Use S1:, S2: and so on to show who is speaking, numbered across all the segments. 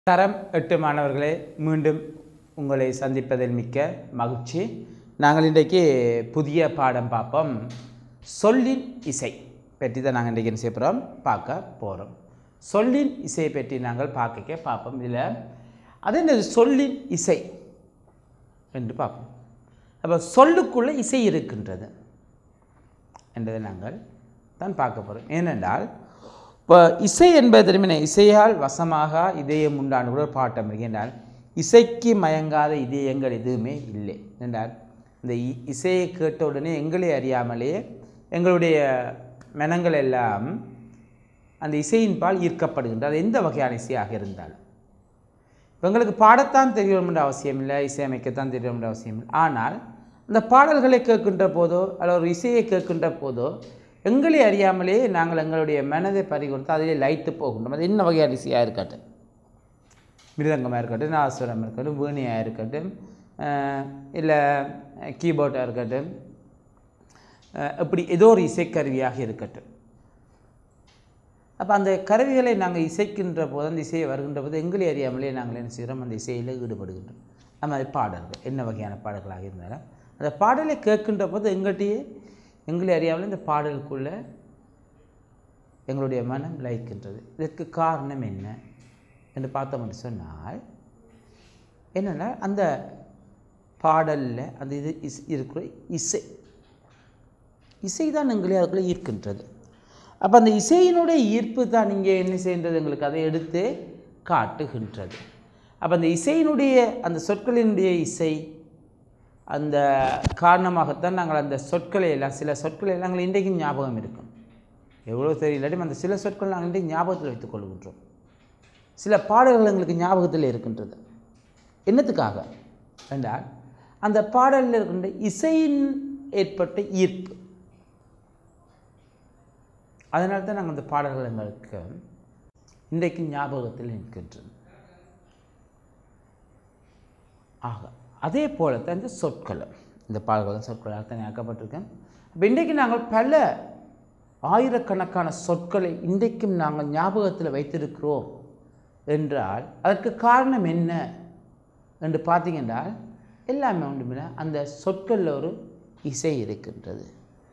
S1: தரம் எட்டு மாணவர்களே மீண்டும் உங்களை சந்திப்பதில் மிக்க மகிழ்ச்சி நாங்கள் இன்றைக்கு புதிய பாடம் பார்ப்போம் சொல்லின் இசை பற்றி தான் நாங்கள் இன்றைக்கு என்ன செய்ய போகிறோம் பார்க்க போகிறோம் சொல்லின் இசையை பற்றி நாங்கள் பார்க்க பார்ப்போம் இதில் அது என்னது சொல்லின் இசை என்று பார்ப்போம் அப்போ சொல்லுக்குள்ளே இசை இருக்கின்றது என்பதை நாங்கள் தான் பார்க்க போகிறோம் ஏனென்றால் இப்போ இசை என்பது தெரியுமே இசையால் வசமாக இதயம் உண்டான கூட ஒரு பாட்டம் இருக்கு என்றால் இசைக்கு மயங்காத இதயங்கள் எதுவுமே இல்லை என்றால் இந்த இ- இசையை கேட்ட உடனே எங்களை அறியாமலே எங்களுடைய மனங்கள் எல்லாம் அந்த இசையின் பால் ஈர்க்கப்படுகின்றது அது எந்த வகையான இசையாக இருந்தாலும் இவங்களுக்கு பாடத்தான் தெரியணும் என்ற அவசியம் இல்லை இசையமைக்கத்தான் தெரியணும் என்ற அவசியம் இல்லை ஆனால் அந்த பாடல்களை கேட்கின்ற போதோ அல்லது ஒரு இசையை கேட்கின்ற போதோ எங்களை அறியாமலே நாங்கள் எங்களுடைய மனதை பறிகொடுத்து அதிலே லயித்து போகின்றோம் அது என்ன வகையான இசையாக இருக்கட்டும் மிருதங்கமாக இருக்கட்டும் நாசுரம் இருக்கட்டும் வீணையாக இருக்கட்டும் இல்லை கீபோர்டாக இருக்கட்டும் அஹ், இப்படி ஏதோ ஒரு இசைக்கருவியாக இருக்கட்டும் அப்போ அந்த கருவிகளை நாங்கள் இசைக்கின்ற போது அந்த இசையை வருகின்ற போது எங்களை அறியாமலே நாங்கள் என்ன செய்கிறோம் அந்த இசையில் ஈடுபடுகின்றோம் அந்த மாதிரி பாடல்கள் என்ன வகையான பாடல்களாக இருந்தாலும் அந்த பாடலை கேட்கின்ற போது எங்கள்கிட்டயே எங்களை அறியாமலே இந்த பாடலுக்குள்ளே எங்களுடைய மனம் லயிக்கின்றது இதற்கு காரணம் என்ன என்று பார்த்தோம் என்று சொன்னால் என்னென்னா அந்த பாடலில் அந்த இது இஸ் இருக்கிற இசை இசை தான் எங்களை அதுக்குள்ளே ஈர்க்கின்றது அப்போ அந்த இசையினுடைய ஈர்ப்பு தான் இங்கே என்ன செய்கின்றது எங்களுக்கு அதை எடுத்து காட்டுகின்றது அப்போ அந்த இசையினுடைய அந்த சொற்களினுடைய இசை அந்த காரணமாகத்தான் நாங்கள் அந்த சொற்களை எல்லாம் சில சொற்களை எல்லாம் நாங்கள் இன்றைக்கும் ஞாபகம் இருக்கும் எவ்வளோ தெரியலாட்டும் அந்த சில சொற்கள் நாங்கள் இன்றைக்கு ஞாபகத்தில் வைத்துக் கொள்கின்றோம் சில பாடல்கள் எங்களுக்கு ஞாபகத்தில் இருக்கின்றது என்னத்துக்காக என்றால் அந்த பாடலில் இருக்கின்ற இசையின் ஏற்பட்ட ஈர்ப்பு அதனால தான் நாங்கள் அந்த பாடல்கள் எங்களுக்கு இன்றைக்கு ஞாபகத்தில் நிற்கின்றது ஆக அதே போல தான் இந்த சொற்களும் இந்த பாடல்களும் சொற்களாக தான் ஆக்கப்பட்டிருக்கேன் அப்போ இன்றைக்கு நாங்கள் பல ஆயிரக்கணக்கான சொற்களை இன்றைக்கும் நாங்கள் ஞாபகத்தில் வைத்திருக்கிறோம் என்றால் அதற்கு காரணம் என்ன என்று பார்த்தீங்கன்னா எல்லாமே ஒன்றுமில்லை அந்த சொற்களில் ஒரு இசை இருக்கின்றது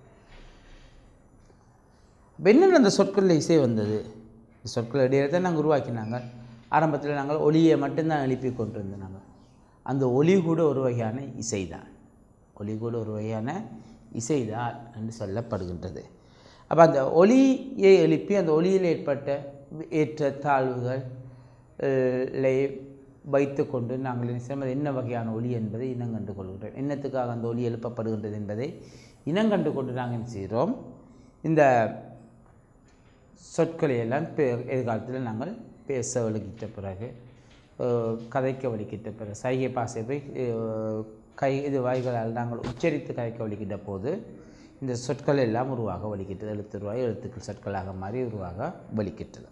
S1: அப்ப என்னென்ன அந்த சொற்களில் இசை வந்தது இந்த சொற்கள் இடையில தான் நாங்கள் உருவாக்கினாங்க ஆரம்பத்தில் நாங்கள் ஒளியை மட்டும்தான் எழுப்பி கொண்டிருந்தோம் நாங்கள் அந்த ஒளி கூட ஒரு வகையான இசை தான் ஒளி கூட ஒரு வகையான இசை தான் என்று சொல்லப்படுகின்றது அப்போ அந்த ஒளியை எழுப்பி அந்த ஒளியில் ஏற்பட்ட ஏற்ற தாழ்வுகள் லை வைத்துக்கொண்டு நாங்கள் என்ன செய்வோம், அது என்ன வகையான ஒளி என்பதை இனங்கண்டு கொள்கின்றோம் என்னத்துக்காக அந்த ஒளி எழுப்பப்படுகின்றது என்பதை இனங்கண்டு கொண்டு நாங்கள் என்ன செய்கிறோம் இந்த சொற்களை எல்லாம் பே எதிர்காலத்தில் நாங்கள் பேச வலிக்கிட்ட பிறகு அஹ், கதைக்க வலிக்கிட்ட பிறகு சைகை பாசை போய் அஹ், கை இது வாய்களால் நாங்கள் உச்சரித்து கதைக்க வலிக்கிட்ட போது இந்த சொற்கள் எல்லாம் உருவாக வலிக்கிட்டது எழுத்து உருவாகி எழுத்துக்கள் சொற்களாக மாறி உருவாக வலிக்கிட்டது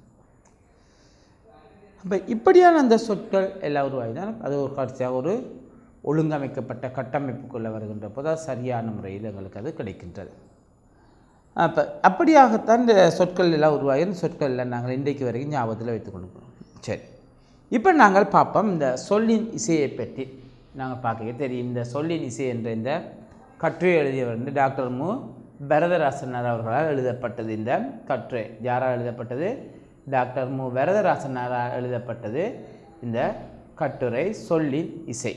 S1: அப்போ இப்படியான அந்த சொற்கள் எல்லாம் உருவாகிதான் அது ஒரு காட்சியாக ஒரு ஒழுங்கமைக்கப்பட்ட கட்டமைப்புக்குள்ளே வருகின்ற போது அது சரியான முறையில் எங்களுக்கு அது கிடைக்கின்றது அப்போ அப்படியாகத்தான் இந்த சொற்கள் எல்லாம் உருவாகி இந்த சொற்கள் எல்லாம் நாங்கள் இன்றைக்கு வரைக்கும் ஞாபகத்தில் வைத்துக் கொள்கிறோம் சரி இப்போ நாங்கள் பார்ப்போம் இந்த சொல்லின் இசையை பற்றி நாங்கள் பார்க்க தெரியும் இந்த சொல்லின் இசை என்ற இந்த கட்டுரை எழுதியவர் வந்து டாக்டர் மு பரதராசனார் அவர்களால் எழுதப்பட்டது இந்த கட்டுரை யாரால் எழுதப்பட்டது டாக்டர் மு வரதராசனாரால் எழுதப்பட்டது இந்த கட்டுரை சொல்லின் இசை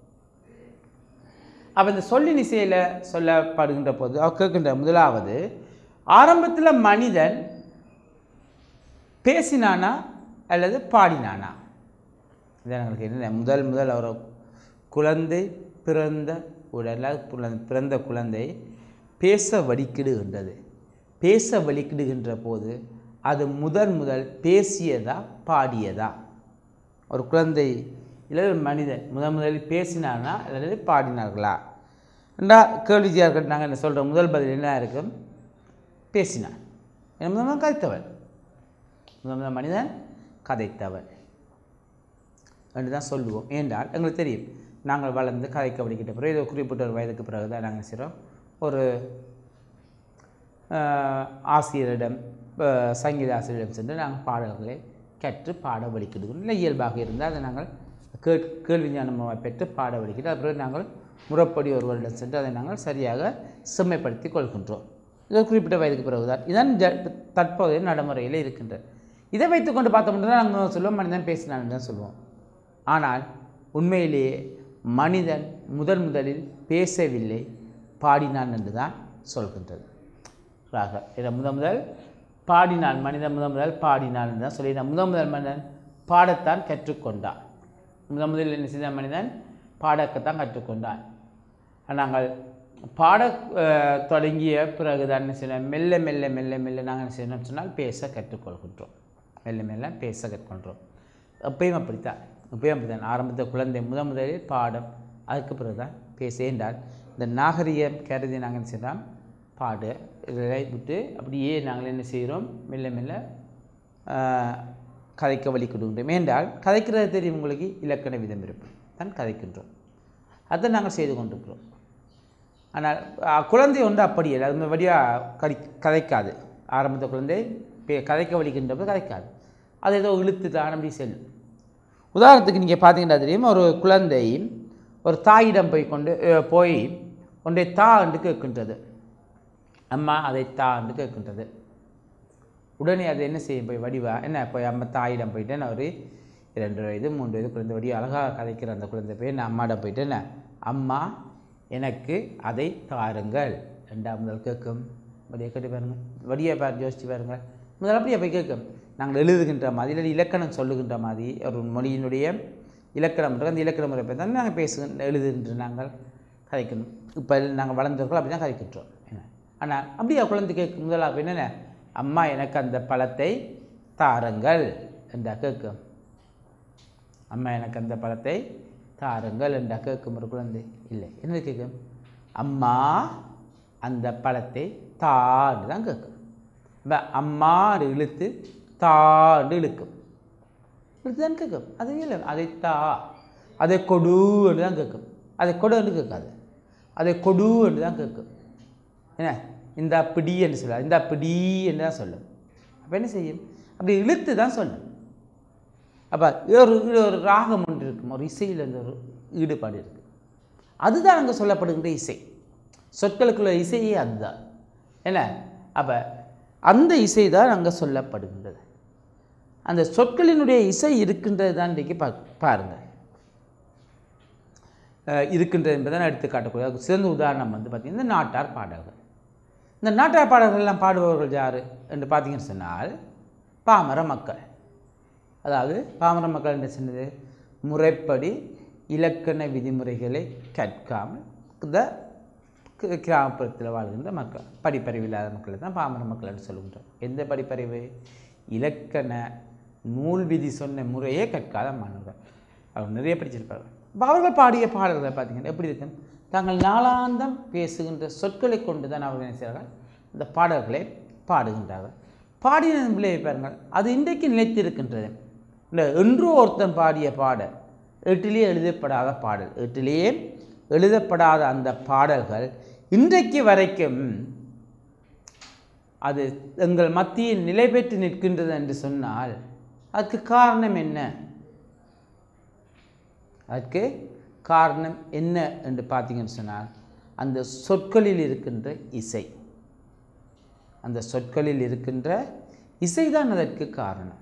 S1: அப்போ இந்த சொல்லின் இசையில் சொல்லப்படுகின்ற போது அவர் கேட்கின்ற முதலாவது ஆரம்பத்தில் மனிதன் பேசினானா அல்லது பாடினானா இதான் எங்களுக்கு என்ன முதல் முதல் அவர் குழந்தை பிறந்த உடலால் குழந்தை பிறந்த குழந்தை பேச வலிக்கிடுகின்றது பேச வலிக்கிடுகின்ற போது அது முதல் முதல் பேசியதா பாடியதா ஒரு குழந்தை இல்லை ஒரு மனிதன் முதல் முதலில் பேசினானா அல்லது பாடினார்களா ரெண்டா கேள்விஜியாக நாங்கள் என்ன சொல்கிறோம் முதல் பதில் என்ன இருக்கும் பேசினான் ஏன்னா முதல் முதல் கதைத்தவன் முதல் முதல் மனிதன் கதைத்தவன் என்று தான் சொல்லுவோம் ஏன்றால் எங்களுக்கு தெரியும் நாங்கள் வளர்ந்து கதைக்க படிக்கிட்ட பிறகு ஏதோ குறிப்பிட்ட ஒரு வயதுக்கு பிறகு தான் நாங்கள் செய்கிறோம் ஒரு ஆஹ், ஆசிரியரிடம் ஆஹ், சங்கீத ஆசிரியரிடம் சென்று நாங்கள் பாடல்களை கற்று பாட வலிக்கிடுவோம் இல்லை இயல்பாக இருந்தால் அதை நாங்கள் கேட் கேள்வி ஞானமாக பெற்று பாட வலிக்கிட்டு அப்புறம் நாங்கள் முறைப்படி ஒரு வருடம் சென்று அதை நாங்கள் சரியாக செம்மைப்படுத்தி கொள்கின்றோம் இது ஒரு குறிப்பிட்ட வயதுக்கு பிறகுதான் இதான் ஜ- தற்போதைய நடைமுறையில் இருக்கின்றது இதை வைத்துக்கொண்டு பார்த்தோம்னா நாங்கள் சொல்லுவோம் மனிதன் பேசினான்னு தான் சொல்லுவோம் ஆனால் உண்மையிலேயே மனிதன் முதன் முதலில் பேசவில்லை பாடினான் என்று தான் சொல்கின்றது ராக இதை முதன் முதல் பாடினான் மனிதன் முதன் முதல் பாடினான் என்று தான் சொல்லி முதன் முதல் மனிதன் பாடத்தான் கற்றுக்கொண்டான் முதன் முதலில் என்ன செய்த மனிதன் பாடக்கத்தான் கற்றுக்கொண்டான் நாங்கள் பாட அஹ், தொடங்கிய பிறகு தான் என்ன செய்யணும் மெல்ல மெல்ல மெல்ல மெல்ல நாங்கள் என்ன செய்யணும்னு சொன்னால் பேச கற்றுக்கொள்கின்றோம் மெல்ல மெல்ல பேச கற்றுக்கொள்கிறோம் அப்பயும் அப்படித்தான் அப்பயும் அப்படித்தான் ஆரம்பத்தில் குழந்தை முத முதலில் பாடம் அதுக்கு பிறகு தான் பேச என்றால் இந்த நாகரிகம் கருதி நாங்கள் என்ன செய்யலாம் பாடு இதை விட்டு அப்படியே நாங்கள் என்ன செய்கிறோம் மெல்ல மெல்ல ஆஹ், கதைக்க வழி கொடுக்கின்றோம் என்றால் கதைக்கிறது தெரியும் உங்களுக்கு இலக்கண விதம் இருப்போம் தான் கதைக்கின்றோம் அதை நாங்கள் செய்து கொண்டிருக்கிறோம் ஆனால் அஹ், குழந்தை ஒன்று அப்படி இல்லை அது வழியாக கடி கதைக்காது ஆரம்பத்த குழந்தை பே கதைக்க வலிக்கின்றப்ப கதைக்காது அது ஏதோ இழுத்து தான் அப்படி செல்லும் உதாரணத்துக்கு நீங்கள் பார்த்தீங்கன்னா தெரியும் ஒரு குழந்தை ஒரு தாயிடம் போய் கொண்டு அஹ், போய் ஒன்றை தா என்று கேட்கின்றது அம்மா அதை தா என்று கேட்கின்றது உடனே அது என்ன செய்யும் போய் வடிவா என்ன போய் அம்மா தாயிடம் போயிட்டு நான் ஒரு இரண்டு வயது மூன்று வயது குழந்தை வடி அழகாக கதைக்கிற அந்த குழந்தை போய் நான் அம்மாட்ட போயிட்டு என்ன அம்மா எனக்கு அதை தாருங்கள் ரெண்டாம் முதல் கேட்கும் வடியை கேட்டு பாருங்க வடியை பாரு யோசிச்சு பாருங்க முதல் அப்படியே போய் கேட்கும் நாங்கள் எழுதுகின்ற மாதிரி இல்லை இலக்கணம் சொல்லுகின்ற மாதிரி ஒரு மொழியினுடைய இலக்கணம் இருக்கு அந்த இலக்கண முறை தான் நாங்கள் பேசுகின்ற எழுதுகின்ற நாங்கள் கதைக்கணும் இப்போ நாங்கள் வளர்ந்தவர்கள் அப்படி தான் கதைக்கின்றோம் என்ன ஆனால் அப்படியா குழந்தை கேட்கும் முதலாக என்னென்ன அம்மா எனக்கு அந்த பழத்தை தாருங்கள் என்றா கேட்கும் அம்மா எனக்கு அந்த பழத்தை தாருங்கள் என்றா கேட்கும் ஒரு குழந்தை இல்லை என்ன கேட்கும் அம்மா அந்த பழத்தை தான்னு தான் கேட்கும் இப்போ அம்மாடு இழுத்து தாண்டு இழுக்கும் இழுத்து தான் கேட்கும் அது இல்லை அதை தா அதை கொடு என்று தான் கேட்கும் அதை கொடு என்று கேட்காது அதை கொடு என்று தான் கேட்கும் என்ன இந்த பிடி என்று சொல்ல இந்த பிடி என்று தான் சொல்லும் அப்போ என்ன செய்யும் அப்படி இழுத்து தான் சொல்லும் அப்போ ஒரு ஒரு ராகம் ஒன்று இருக்கும் ஒரு இசையில் அந்த ஒரு ஈடுபாடு இருக்குது அதுதான் அங்கே சொல்லப்படுகின்ற இசை சொற்களுக்குள்ள இசையே அதுதான் என்ன அப்போ அந்த இசை தான் அங்கே சொல்லப்படுகின்றது அந்த சொற்களினுடைய இசை இருக்கின்றது தான் இன்றைக்கு பா பாருங்கள் அஹ் இருக்கின்றது என்பதை நான் எடுத்து காட்டக்கூடிய அதுக்கு சிறந்த உதாரணம் வந்து பார்த்திங்கன்னா இந்த நாட்டார் பாடல்கள் இந்த நாட்டார் பாடல்கள் எல்லாம் பாடுபவர்கள் யார் என்று பார்த்தீங்கன்னு சொன்னால் பாமர மக்கள் அதாவது பாமர மக்கள் என்று சொன்னது முறைப்படி இலக்கண விதிமுறைகளை கற்காமல் இந்த கி- கிராமப்புறத்தில் வாழ்கின்ற மக்கள் படிப்பறிவு இல்லாத மக்களை தான் பாமர மக்கள் என்று சொல்கின்றோம் எந்த படிப்பறிவு இலக்கண நூல் விதி சொன்ன முறையே கற்காத மாணவர்கள் அவங்க நிறைய படிச்சிருப்பார்கள் அப்ப அவர்கள் பாடிய பாடல்களை பார்த்தீங்கன்னா எப்படி இருக்கும் தாங்கள் நாளாந்தம் பேசுகின்ற சொற்களை கொண்டு தான் அவர்கள் என்ன செய்கிறார்கள் இந்த பாடல்களை பாடுகின்றார்கள் பாடின விளைவை பாருங்கள் அது இன்றைக்கு நிலைத்திருக்கின்றது இந்த என்றோ ஒருத்தன் பாடிய பாடல் எட்டிலேயே எழுதப்படாத பாடல் எட்டிலேயே எழுதப்படாத அந்த பாடல்கள் இன்றைக்கு வரைக்கும் அது எங்கள் மத்தியில் நிலை பெற்று நிற்கின்றது என்று சொன்னால் அதுக்கு காரணம் என்ன அதுக்கு காரணம் என்ன என்று பார்த்தீங்கன்னு சொன்னால் அந்த சொற்களில் இருக்கின்ற இசை அந்த சொற்களில் இருக்கின்ற இசைதான் அதற்கு காரணம்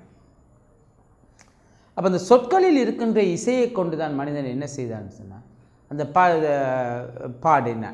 S1: அப்போ அந்த சொற்களில் இருக்கின்ற இசையை கொண்டு தான் மனிதன் என்ன செய்தான்னு சொன்னால் அந்த பா பாடினான்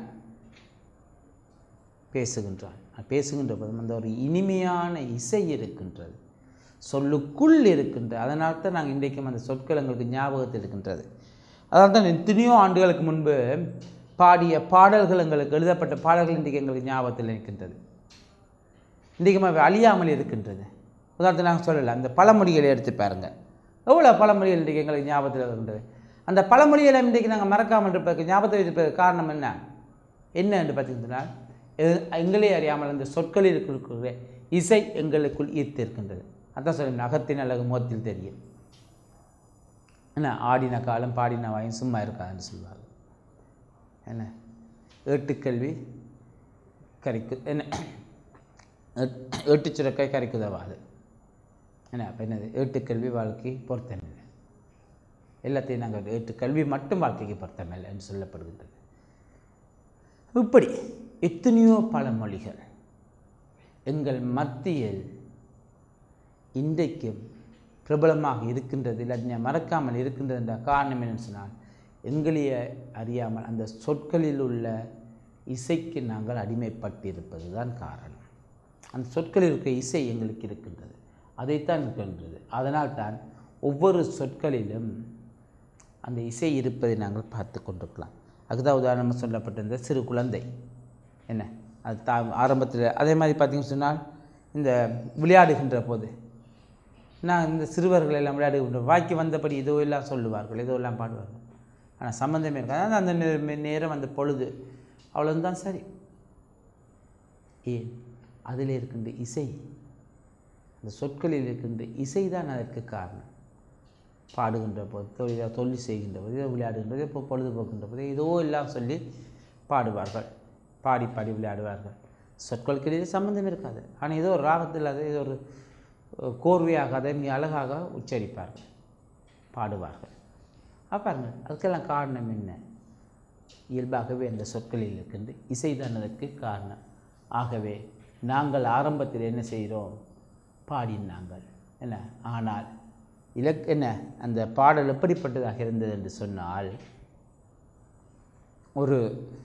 S1: பேசுகின்றான் பேசுகின்ற போதும் அந்த ஒரு இனிமையான இசை இருக்கின்றது சொல்லுக்குள் இருக்கின்ற அதனால தான் நாங்கள் இன்றைக்கும் அந்த சொற்கள் எங்களுக்கு ஞாபகத்தில் இருக்கின்றது அதனால தான் எத்தனையோ ஆண்டுகளுக்கு முன்பு பாடிய பாடல்கள் எங்களுக்கு எழுதப்பட்ட பாடல்கள் இன்றைக்கு எங்களுக்கு ஞாபகத்தில் இருக்கின்றது இன்றைக்கும் அவை அழியாமல் இருக்கின்றது உதாரணத்தை நாங்கள் சொல்லலை அந்த பழமொழிகளை எடுத்து பாருங்கள் எவ்வளோ பழமொழிகள் இன்றைக்கு எங்களுக்கு ஞாபகத்தில் இருக்கின்றது அந்த பழமொழிகளை இன்றைக்கு நாங்கள் மறக்காமல் இருப்பதற்கு ஞாபகத்தில் இருப்பதற்கு காரணம் என்ன என்ன என்று பார்த்தீங்கன்னா எ- எங்களே அறியாமல் அந்த சொற்களில் இருக்கிற இசை எங்களுக்குள் ஈர்த்து இருக்கின்றது அதான் சொல்லி நகத்தின் அழகு முகத்தில் தெரியும் என்ன ஆடின காலம் பாடின வாயும் சும்மா இருக்காதுன்னு சொல்லுவாங்க என்ன ஏட்டுக்கல்வி கறிக்கு என்ன ஏட்- ஏட்டுச் சுரக்காய் கறிக்குதவாது என்ன அப்போ என்னது ஏட்டுக்கல்வி வாழ்க்கை பொருத்தமில்லை எல்லாத்தையும் நாங்கள் ஏட்டு கல்வி மட்டும் வாழ்க்கைக்கு பொருத்தமில்லை என்று சொல்லப்படுகின்றது இப்படி எத்தனையோ பழமொழிகள் எங்கள் மத்தியில் இன்றைக்கும் பிரபலமாக இருக்கின்றது இல்லை மறக்காமல் இருக்கின்றது என்ற காரணம் என்னன்னு சொன்னால் எங்களையே அறியாமல் அந்த சொற்களில் உள்ள இசைக்கு நாங்கள் அடிமைப்பட்டிருப்பது தான் காரணம் அந்த சொற்களில் இருக்க இசை எங்களுக்கு இருக்கின்றது அதைத்தான் இருக்கின்றது அதனால்தான் ஒவ்வொரு சொற்களிலும் அந்த இசை இருப்பதை நாங்கள் பார்த்து கொண்டிருக்கலாம் அதுதான் உதாரணமாக சொல்லப்பட்டிருந்த சிறு குழந்தை என்ன அது தா ஆரம்பத்தில் அதே மாதிரி பார்த்தீங்கன்னு சொன்னால் இந்த விளையாடுகின்ற போது நான் இந்த சிறுவர்கள் எல்லாம் விளையாடுகின்ற வாய்க்கு வந்தபடி இதோ எல்லாம் சொல்லுவார்கள் இதோ எல்லாம் பாடுவார்கள் ஆனால் சம்மந்தமே இருக்காது ஆனால் அந்த நே- நேரம் அந்த பொழுது அவ்வளவுதான் சரி ஏன் அதில் இருக்கின்ற இசை அந்த சொற்களில் இருக்கின்ற இசை தான் அதற்கு காரணம் பாடுகின்ற போது தொழில் தொழில் செய்கின்ற போது ஏதோ விளையாடுகின்ற போது இப்போ பொழுதுபோக்கின்ற போது ஏதோ எல்லாம் சொல்லி பாடுவார்கள் பாடி பாடி விளையாடுவார்கள் சொற்களுக்கு இடையே சம்பந்தம் இருக்காது ஆனால் ஏதோ ஒரு ராகத்தில் அது ஏதோ ஒரு அஹ், கோர்வையாக அதை மிக அழகாக உச்சரிப்பார்கள் பாடுவார்கள் அப்ப பாருங்கள் அதுக்கெல்லாம் காரணம் என்ன இயல்பாகவே அந்த சொற்களில் இருக்கின்ற இசைதான் அதற்கு காரணம் ஆகவே நாங்கள் ஆரம்பத்தில் என்ன செய்கிறோம் பாடினாங்கள் என்ன ஆனால் இலக் என்ன அந்த பாடல் எப்படிப்பட்டதாக இருந்தது என்று சொன்னால் ஒரு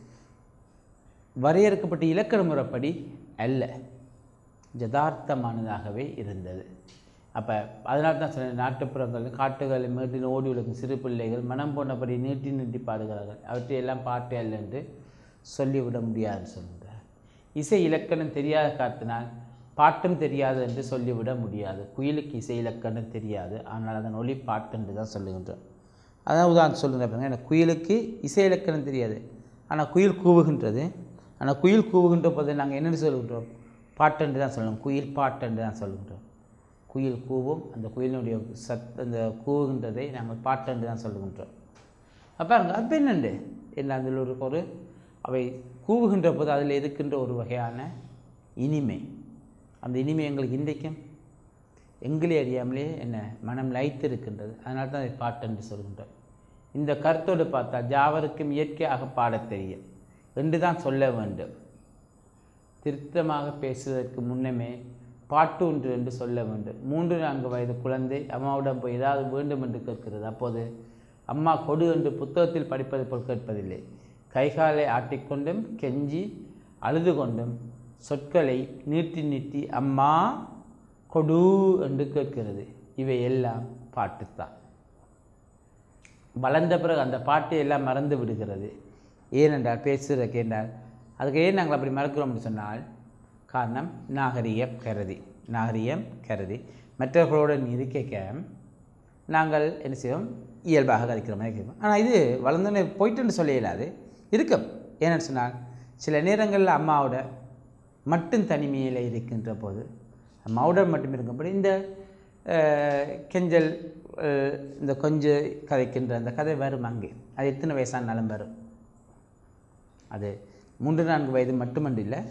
S1: வரையறுக்கப்பட்ட இலக்கண முறைப்படி அல்ல யதார்த்தமானதாகவே இருந்தது அப்போ அதனால தான் சொன்னேன் நாட்டுப்புறங்கள் காட்டுகள் மேட்டில் ஓடி விழுக்கும் சிறு பிள்ளைகள் மனம் போனபடி நீட்டி நீட்டி பாடுகிறார்கள் அவற்றையெல்லாம் பாட்டு அல்ல என்று சொல்லிவிட முடியாதுன்னு சொல்கிறார் இசை இலக்கணம் தெரியாத காட்டினால் பாட்டும் தெரியாது என்று சொல்லிவிட முடியாது குயிலுக்கு இசை இலக்கணம் தெரியாது ஆனால் அதன் ஒளி பாட்டு என்று தான் சொல்லுகின்றோம் அதான் உதாரணம் சொல்லுங்க பாருங்க எனக்கு குயிலுக்கு இசை இலக்கணம் தெரியாது ஆனால் குயில் கூவுகின்றது ஆனால் குயில் கூவுகின்ற போது நாங்கள் என்னென்னு சொல்லுகின்றோம் பாட்டென்று தான் சொல்லணும் குயில் பாட்டென்று தான் சொல்லுகின்றோம் குயில் கூவும் அந்த குயிலினுடைய சத் அந்த கூவுகின்றதை நாங்கள் பாட்டென்று தான் சொல்லுகின்றோம் அப்போ அப்போ என்னண்டு என்ன அதில் ஒரு ஒரு அவை கூவுகின்ற போது அதில் இருக்கின்ற ஒரு வகையான இனிமை அந்த இனிமை எங்களுக்கு இன்றைக்கும் எங்களே அறியாமலே என்ன மனம் லயித்து இருக்கின்றது அதனால தான் அதை பாட்டு என்று சொல்கின்றோம் இந்த கருத்தோடு பார்த்தா ஜாவருக்கும் இயற்கையாக பாடத் தெரியும் என்று தான் சொல்ல வேண்டும் திருத்தமாக பேசுவதற்கு முன்னமே பாட்டு ஒன்று என்று சொல்ல வேண்டும் மூன்று நான்கு வயது குழந்தை அம்மாவிடம் போய் ஏதாவது வேண்டும் என்று கேட்கிறது அப்போது அம்மா கொடு என்று புத்தகத்தில் படிப்பது போல் கேட்பதில்லை கைகாலை ஆட்டிக்கொண்டும் கெஞ்சி அழுது கொண்டும் சொற்களை நீட்டி நீட்டி அம்மா கொடு என்று கேட்கிறது இவை எல்லாம் பாட்டுத்தான் வளர்ந்த பிறகு அந்த பாட்டை எல்லாம் மறந்து விடுகிறது ஏனென்றால் பேசுகிற கேட்டால் அதுக்கு ஏன் நாங்கள் அப்படி மறக்கிறோம்னு சொன்னால் காரணம் நாகரிகம் கருதி நாகரிகம் கருதி மற்றவர்களுடன் இருக்க நாங்கள் என்ன செய்வோம் இயல்பாக கதைக்கிற மாதிரி இருக்கிறோம் ஆனால் இது வளர்ந்தோடனே போயிட்டுன்னு சொல்ல இயலாது இருக்கும் ஏன்னு சொன்னால் சில நேரங்களில் அம்மாவோட மட்டும் தனிமையில் இருக்கின்ற போது அம்மாவுடன் மட்டும் இருக்கும்போது இந்த அஹ், கெஞ்சல் அஹ், இந்த கொஞ்சம் கதைக்கின்ற அந்த கதை வரும் அங்கே அது எத்தனை வயசானாலும் வரும் அது மூன்று நான்கு வயது மட்டுமன்று இல்லை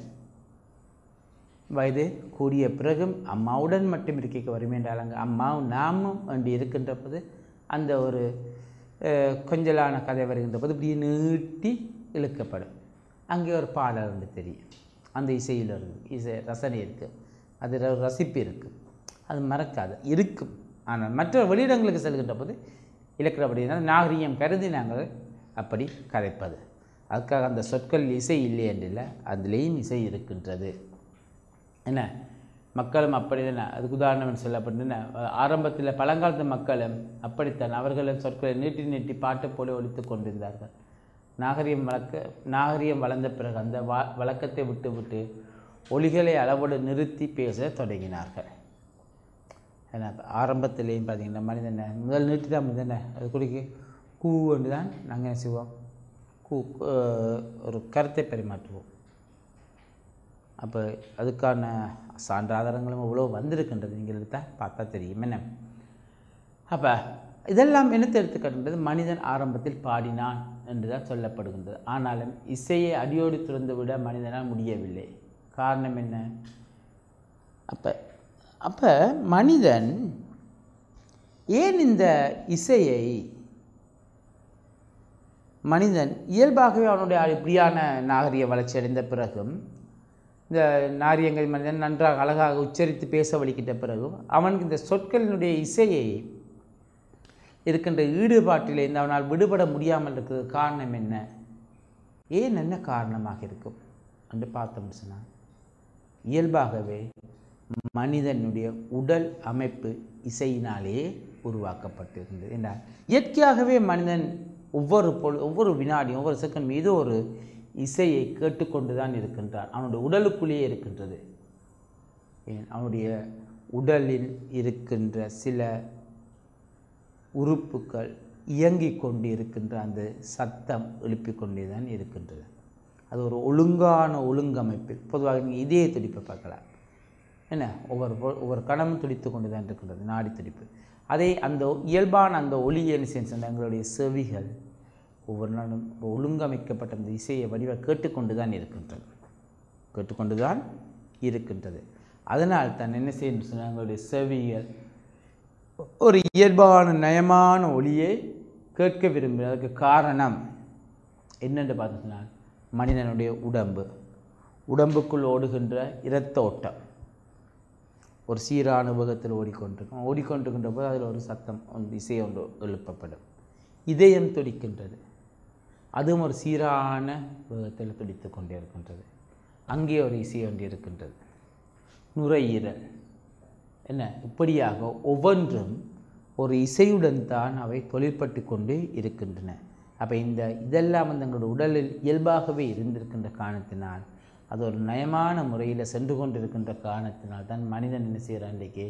S1: வயது கூடிய பிறகும் அம்மாவுடன் மட்டும் இருக்க வரும் என்றால் அங்கே அம்மாவும் நாமும் என்று இருக்கின்ற போது அந்த ஒரு அஹ், கொஞ்சலான கதை வருகின்ற போது இப்படி நீட்டி இழுக்கப்படும் அங்கே ஒரு பாடல் ஒன்று தெரியும் அந்த இசையில் இருக்குது இசை ரசனை இருக்குது அதில் ஒரு ரசிப்பு இருக்குது அது மறக்காது இருக்கும் ஆனால் மற்ற வெளியிடங்களுக்கு செல்கின்ற போது இலக்கிறபடினா நாகரிகம் கருதி நாங்கள் அப்படி கதைப்பது அதுக்காக அந்த சொற்கள் இசை இல்லை என்றில்லை அதுலேயும் இசை இருக்கின்றது என்ன மக்களும் அப்படி தானே அதுக்கு உதாரணம் சொல்லப்பட்டு ஆரம்பத்தில் பழங்காலத்து மக்களும் அப்படித்தான் அவர்களும் சொற்களை நீட்டி நீட்டி பாட்டு போல ஒழித்து கொண்டிருந்தார்கள் நாகரிகம் வளர்க்க நாகரிகம் வளர்ந்த பிறகு அந்த வா வழக்கத்தை விட்டு விட்டு ஒலிகளை அளவோடு நிறுத்தி பேச தொடங்கினார்கள் ஏன்னா ஆரம்பத்திலேயும் பார்த்தீங்கன்னா மனிதனை முதல் நீட்டி தான் மனிதனை அது குடிக்க கூ என்று தான் நாங்கள் என்ன செய்வோம் கூ அஹ், ஒரு கருத்தை பரிமாற்றுவோம் அப்போ அதுக்கான சான்று ஆதாரங்களும் இவ்வளோ வந்திருக்கின்றது நீங்கள் எடுத்தா பார்த்தா தெரியும் என்ன அப்போ இதெல்லாம் என்னத்தை எடுத்துக்கின்றது மனிதன் ஆரம்பத்தில் பாடினான் என்று தான் சொல்லப்படுகின்றது ஆனாலும் இசையை அடியோடு துறந்து விட மனிதனால் முடியவில்லை காரணம் என்ன அப்போ அப்போ மனிதன் ஏன் இந்த இசையை மனிதன் இயல்பாகவே அவனுடைய இப்படியான நாகரிக வளர்ச்சி அடைந்த பிறகும் இந்த நாரியங்கள் மனிதன் நன்றாக அழகாக உச்சரித்து பேச வலிக்கிட்ட பிறகும் அவனுக்கு இந்த சொற்களினுடைய இசையை இருக்கின்ற ஈடுபாட்டிலிருந்து அவனால் விடுபட முடியாமல் இருக்கிறது காரணம் என்ன ஏன் என்ன காரணமாக இருக்கும் என்று பார்த்தோம் சொன்னால் இயல்பாகவே மனிதனுடைய உடல் அமைப்பு இசையினாலே உருவாக்கப்பட்டிருந்தது என்றால் இயற்கையாகவே மனிதன் ஒவ்வொரு பொழு ஒவ்வொரு வினாடியும் ஒவ்வொரு செகண்ட் மீது ஒரு இசையை கேட்டுக்கொண்டு தான் இருக்கின்றான் அவனுடைய உடலுக்குள்ளேயே இருக்கின்றது ஏன் அவனுடைய உடலில் இருக்கின்ற சில உறுப்புகள் இயங்கிக் கொண்டு இருக்கின்ற அந்த சத்தம் எழுப்பிக் கொண்டே தான் இருக்கின்றது அது ஒரு ஒழுங்கான ஒழுங்கமைப்பில் பொதுவாக நீங்கள் இதய துடிப்பை பார்க்கலாம் என்ன ஒவ்வொரு பொ- ஒவ்வொரு கணமும் துடித்து கொண்டு தான் இருக்கின்றது நாடி துடிப்பு அதே அந்த இயல்பான அந்த ஒளி என்ன சென்ஸ் எங்களுடைய செவிகள் ஒவ்வொரு நாளும் ஒழுங்கமைக்கப்பட்ட அந்த இசையை வடிவ கேட்டுக்கொண்டு தான் இருக்கின்றது கேட்டுக்கொண்டு தான் இருக்கின்றது அதனால் தான் என்ன செய்யணும் சொன்னால் எங்களுடைய செவிகள் ஒரு இயல்பான நயமான ஒளியை கேட்க விரும்புகிறது அதுக்கு காரணம் என்னென்று பார்த்தீங்கன்னா மனிதனுடைய உடம்பு உடம்புக்குள் ஓடுகின்ற இரத்த ஓட்டம் ஒரு சீரான வேகத்தில் ஓடிக்கொண்டிருக்கும் ஓடிக்கொண்டிருக்கின்ற போது அதில் ஒரு சத்தம் ஒன்று இசை ஒன்று எழுப்பப்படும் இதயம் துடிக்கின்றது அதுவும் ஒரு சீரான வேகத்தில் துடித்து கொண்டே இருக்கின்றது அங்கே ஒரு இசை ஒன்று இருக்கின்றது நுரையீரல் என்ன இப்படியாக ஒவ்வொன்றும் ஒரு இசையுடன் தான் அவை தொழிற்பட்டு கொண்டு இருக்கின்றன அப்போ இந்த இதெல்லாம் வந்து எங்களோட உடலில் இயல்பாகவே இருந்திருக்கின்ற காரணத்தினால் அது ஒரு நயமான முறையில் சென்று கொண்டிருக்கின்ற காரணத்தினால் தான் மனிதன் என்ன செய்கிறான் இன்றைக்கு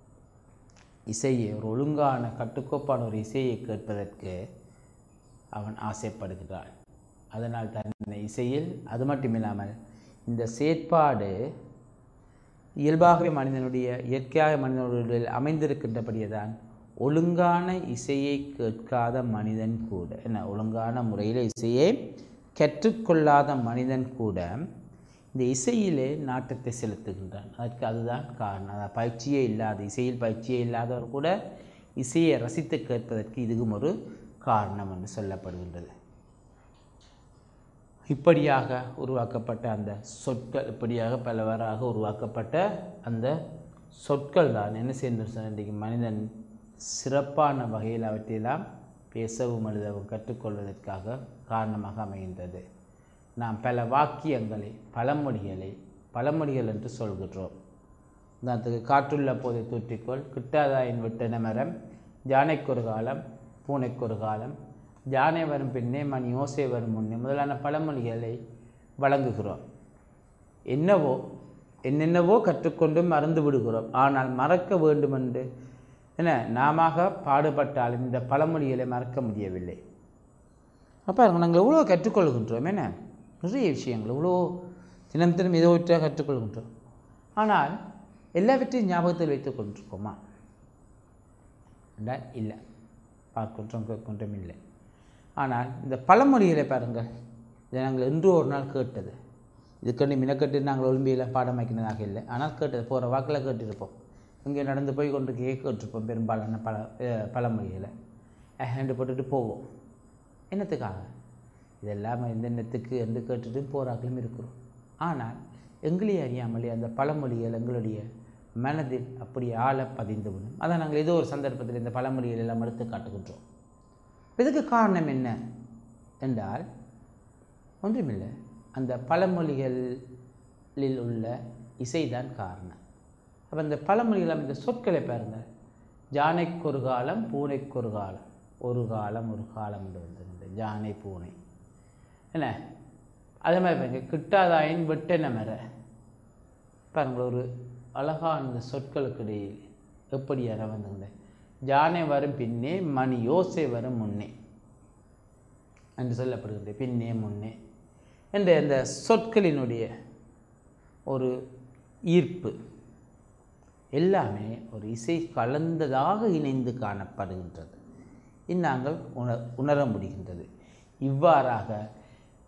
S1: இசையை ஒரு ஒழுங்கான கட்டுக்கோப்பான ஒரு இசையை கேட்பதற்கு அவன் ஆசைப்படுகிறான் அதனால் தான் இந்த இசையில் அது மட்டும் இல்லாமல் இந்த செயற்பாடு இயல்பாகவே மனிதனுடைய இயற்கையாக மனிதனுடைய அமைந்திருக்கின்றபடியே தான் ஒழுங்கான இசையை கேட்காத மனிதன் கூட என்ன ஒழுங்கான முறையில் இசையை கற்றுக்கொள்ளாத மனிதன் கூட இந்த இசையிலே நாட்டத்தை செலுத்துகின்றான் அதற்கு அதுதான் காரணம் அதாவது பயிற்சியே இல்லாத இசையில் பயிற்சியே இல்லாதவர் கூட இசையை ரசித்து கேட்பதற்கு இதுவும் ஒரு காரணம் என்று சொல்லப்படுகின்றது இப்படியாக உருவாக்கப்பட்ட அந்த சொற்கள் இப்படியாக பலவாறாக உருவாக்கப்பட்ட அந்த சொற்கள் தான் என்ன செய்கின்ற இன்றைக்கு மனிதன் சிறப்பான வகையில் அவற்றையெல்லாம் பேசவும் எழுதவும் கற்றுக்கொள்வதற்காக காரணமாக அமைகின்றது நாம் பல வாக்கியங்களை பழமொழிகளை பழமொழிகள் என்று சொல்கின்றோம் உதாரணத்துக்கு காற்றுள்ள போதை தூற்றிக்கொள் கிட்டாதாயின் விட்டன மரம் யானைக்கொரு காலம் பூனைக்கொரு காலம் யானை வரும் பின்னே மணி ஓசை வரும் முன்னே முதலான பழமொழிகளை வழங்குகிறோம் என்னவோ என்னென்னவோ கற்றுக்கொண்டு மறந்து விடுகிறோம் ஆனால் மறக்க வேண்டுமென்று என்ன நாம பாடுபட்டால் இந்த பழமொழிகளை மறக்க முடியவில்லை அப்போ நாங்கள் எவ்வளோ கற்றுக்கொள்கின்றோம் என்ன நிறைய விஷயங்கள் இவ்வளோ தினம் தினம் ஏதோ ஒற்றாக கற்றுக்கொள்கின்றோம் ஆனால் எல்லாவற்றையும் ஞாபகத்தில் வைத்துக் கொண்டிருக்கோமா என்றால் இல்லை பார்க்கின்றோம் கேட்கின்றோம் இல்லை ஆனால் இந்த பழமொழிகளை பாருங்கள் இதை நாங்கள் இன்று ஒரு நாள் கேட்டது இதுக்கண்டு மினக்கட்டு நாங்கள் ஒலிம்பியில் பாடம் வைக்கிறதாக இல்லை ஆனால் கேட்டது போகிற வாக்கில் கேட்டிருப்போம் இங்கே நடந்து போய் கொண்டு கேட்டிருப்போம் பெரும்பாலான பல அஹ், பழமொழிகளை ஹேண்டு போட்டுட்டு போவோம் என்னத்துக்காக இதெல்லாம் இந்த எண்ணத்துக்கு என்று கேட்டுட்டு போராக்களும் இருக்கிறோம் ஆனால் எங்களே அறியாமலே அந்த பழமொழிகள் எங்களுடைய மனதில் அப்படி ஆழ பதிந்துவிடும் அதான் நாங்கள் ஏதோ ஒரு சந்தர்ப்பத்தில் இந்த பழமொழிகள் எல்லாம் எடுத்து காட்டுகின்றோம் இதுக்கு காரணம் என்ன என்றால் ஒன்றுமில்லை அந்த பழமொழிகளில் உள்ள இசைதான் காரணம் அப்போ இந்த பழமொழிகள் இந்த சொற்களை பாருங்கள் ஜானைக்கு ஒரு காலம் பூனைக்கு ஒரு காலம் ஒரு காலம் ஒரு காலம் என்று வந்திருந்த ஜானை பூனை என்ன அதே மாதிரி பாருங்க கிட்டாதாயின் வெட்டென மர பாருங்கள் ஒரு அழகான இந்த சொற்களுக்கு இடையில் எப்படியான வந்துங்க ஜானை வரும் பின்னே மணி யோசை வரும் முன்னே என்று சொல்லப்படுகிறது பின்னே முன்னே என்ற இந்த சொற்களினுடைய ஒரு ஈர்ப்பு எல்லாமே ஒரு இசை கலந்ததாக இணைந்து காணப்படுகின்றது இந்நாங்கள் உண உணர முடிகின்றது இவ்வாறாக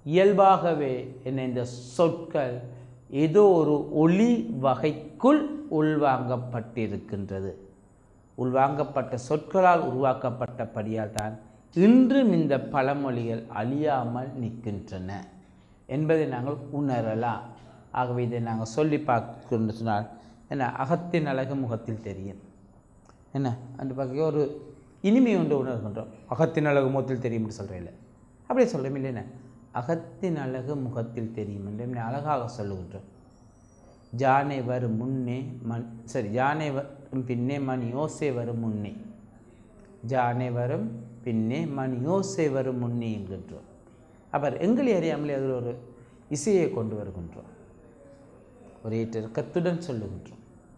S1: இயல்பாகவே என்ன இந்த சொற்கள் ஏதோ ஒரு ஒளி வகைக்குள் உள்வாங்கப்பட்டிருக்கின்றது உள்வாங்கப்பட்ட சொற்களால் உருவாக்கப்பட்டபடியால் தான் இன்றும் இந்த பழமொழிகள் அழியாமல் நிற்கின்றன என்பதை நாங்கள் உணரலாம் ஆகவே இதை நாங்கள் சொல்லி பார்க்கணும்னு சொன்னால் என்ன அகத்தின் அழகு முகத்தில் தெரியும் என்ன அந்த பக்கம் ஒரு இனிமை ஒன்று உணர்கின்றோம் அகத்தின் அழகு முகத்தில் தெரியும் என்று சொல்கிறேன் அப்படியே சொல்கிறோம் இல்லைன்னா அகத்தின் அழகு முகத்தில் தெரியும் என்று இப்படி அழகாக சொல்லுகின்றோம் ஜானை வரும் முன்னே மண் சரி ஜானை வரும் பின்னே மணி யோசை வரும் முன்னே ஜானை வரும் பின்னே மணி யோசை வரும் முன்னே என்கின்றோம் அப்புறம் எங்களை அறியாமலே அதில் ஒரு இசையை கொண்டு வருகின்றோம் ஒரு ஏற்றக்கத்துடன் சொல்லுகின்றோம்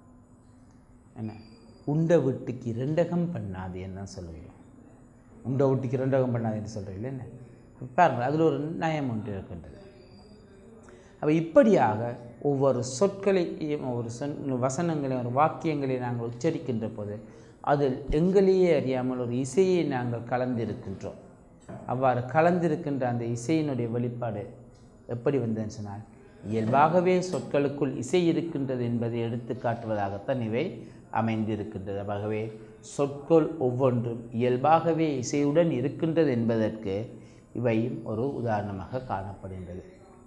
S1: என்ன உண்ட வீட்டுக்கு இரண்டகம் பண்ணாது என்ன சொல்லுகிறோம் உண்ட வீட்டுக்கு இரண்டகம் பண்ணாது என்று சொல்கிறீங்களே என்ன பாருங்கள் அதில் ஒரு நயம் ஒன்று இருக்கின்றது அப்போ இப்படியாக ஒவ்வொரு சொற்களையும் ஒவ்வொரு சொன் வசனங்களையும் ஒரு வாக்கியங்களை நாங்கள் உச்சரிக்கின்ற போது அதில் எங்களையே அறியாமல் ஒரு இசையை நாங்கள் கலந்திருக்கின்றோம் அவ்வாறு கலந்திருக்கின்ற அந்த இசையினுடைய வெளிப்பாடு எப்படி வந்ததுன்னு சொன்னால் இயல்பாகவே சொற்களுக்குள் இசை இருக்கின்றது என்பதை எடுத்து காட்டுவதாகத்தான் இவை அமைந்திருக்கின்றது ஆகவே சொற்கள் ஒவ்வொன்றும் இயல்பாகவே இசையுடன் இருக்கின்றது என்பதற்கு இவையும் ஒரு உதாரணமாக காணப்படுகின்றது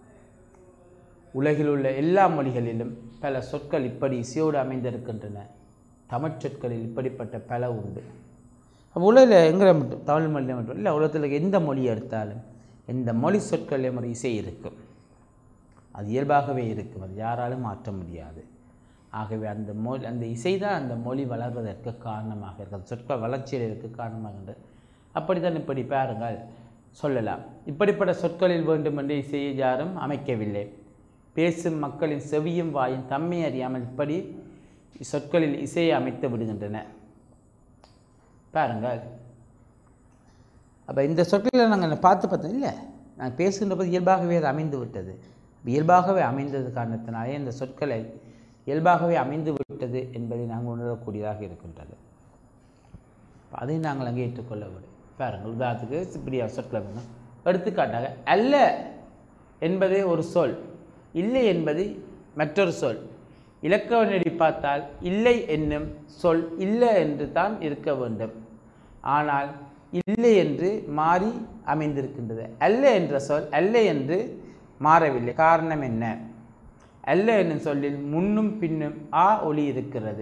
S1: உலகில் உள்ள எல்லா மொழிகளிலும் பல சொற்கள் இப்படி இசையோடு அமைந்திருக்கின்றன தமிழ் சொற்களில் இப்படிப்பட்ட பல உண்டு அப்போ உலகில் எங்களை மட்டும் தமிழ் மொழியில் மட்டும் இல்லை உலகத்தில் எந்த மொழி எடுத்தாலும் எந்த மொழி சொற்களிலும் ஒரு இசை இருக்கும் அது இயல்பாகவே இருக்கும் அது யாராலும் மாற்ற முடியாது ஆகவே அந்த மொழி அந்த இசை தான் அந்த மொழி வளர்வதற்கு காரணமாக இருக்கிறது சொற்கள் வளர்ச்சியடைவதற்கு காரணமாகின்றது அப்படித்தான் இப்படி பாருங்கள் சொல்லலாம் இப்படிப்பட்ட சொற்களில் வேண்டுமென்று இசையை யாரும் அமைக்கவில்லை பேசும் மக்களின் செவியும் வாயும் தம்மை அறியாமல் இப்படி சொற்களில் இசையை அமைத்து விடுகின்றன பாருங்கள் அப்போ இந்த சொற்களை நாங்கள் பார்த்து பார்த்தோம் இல்லை நாங்கள் பேசுகின்ற போது இயல்பாகவே அது அமைந்து விட்டது இயல்பாகவே அமைந்தது காரணத்தினாலே இந்த சொற்களை இயல்பாகவே அமைந்து விட்டது என்பதை நாங்கள் உணரக்கூடியதாக இருக்கின்றது அதை நாங்கள் அங்கே ஏற்றுக்கொள்ள வேண்டும் பாருங்கள் உதாரணத்துக்கு இப்படியா சொற்களை வேணும் எடுத்துக்காட்டாக அல்ல என்பதே ஒரு சொல் இல்லை என்பது மற்றொரு சொல் இலக்கண நெறி பார்த்தால் இல்லை என்னும் சொல் இல்லை என்று தான் இருக்க வேண்டும் ஆனால் இல்லை என்று மாறி அமைந்திருக்கின்றது அல்ல என்ற சொல் அல்ல என்று மாறவில்லை காரணம் என்ன அல்ல என்னும் சொல்லில் முன்னும் பின்னும் ஆ ஒளி இருக்கிறது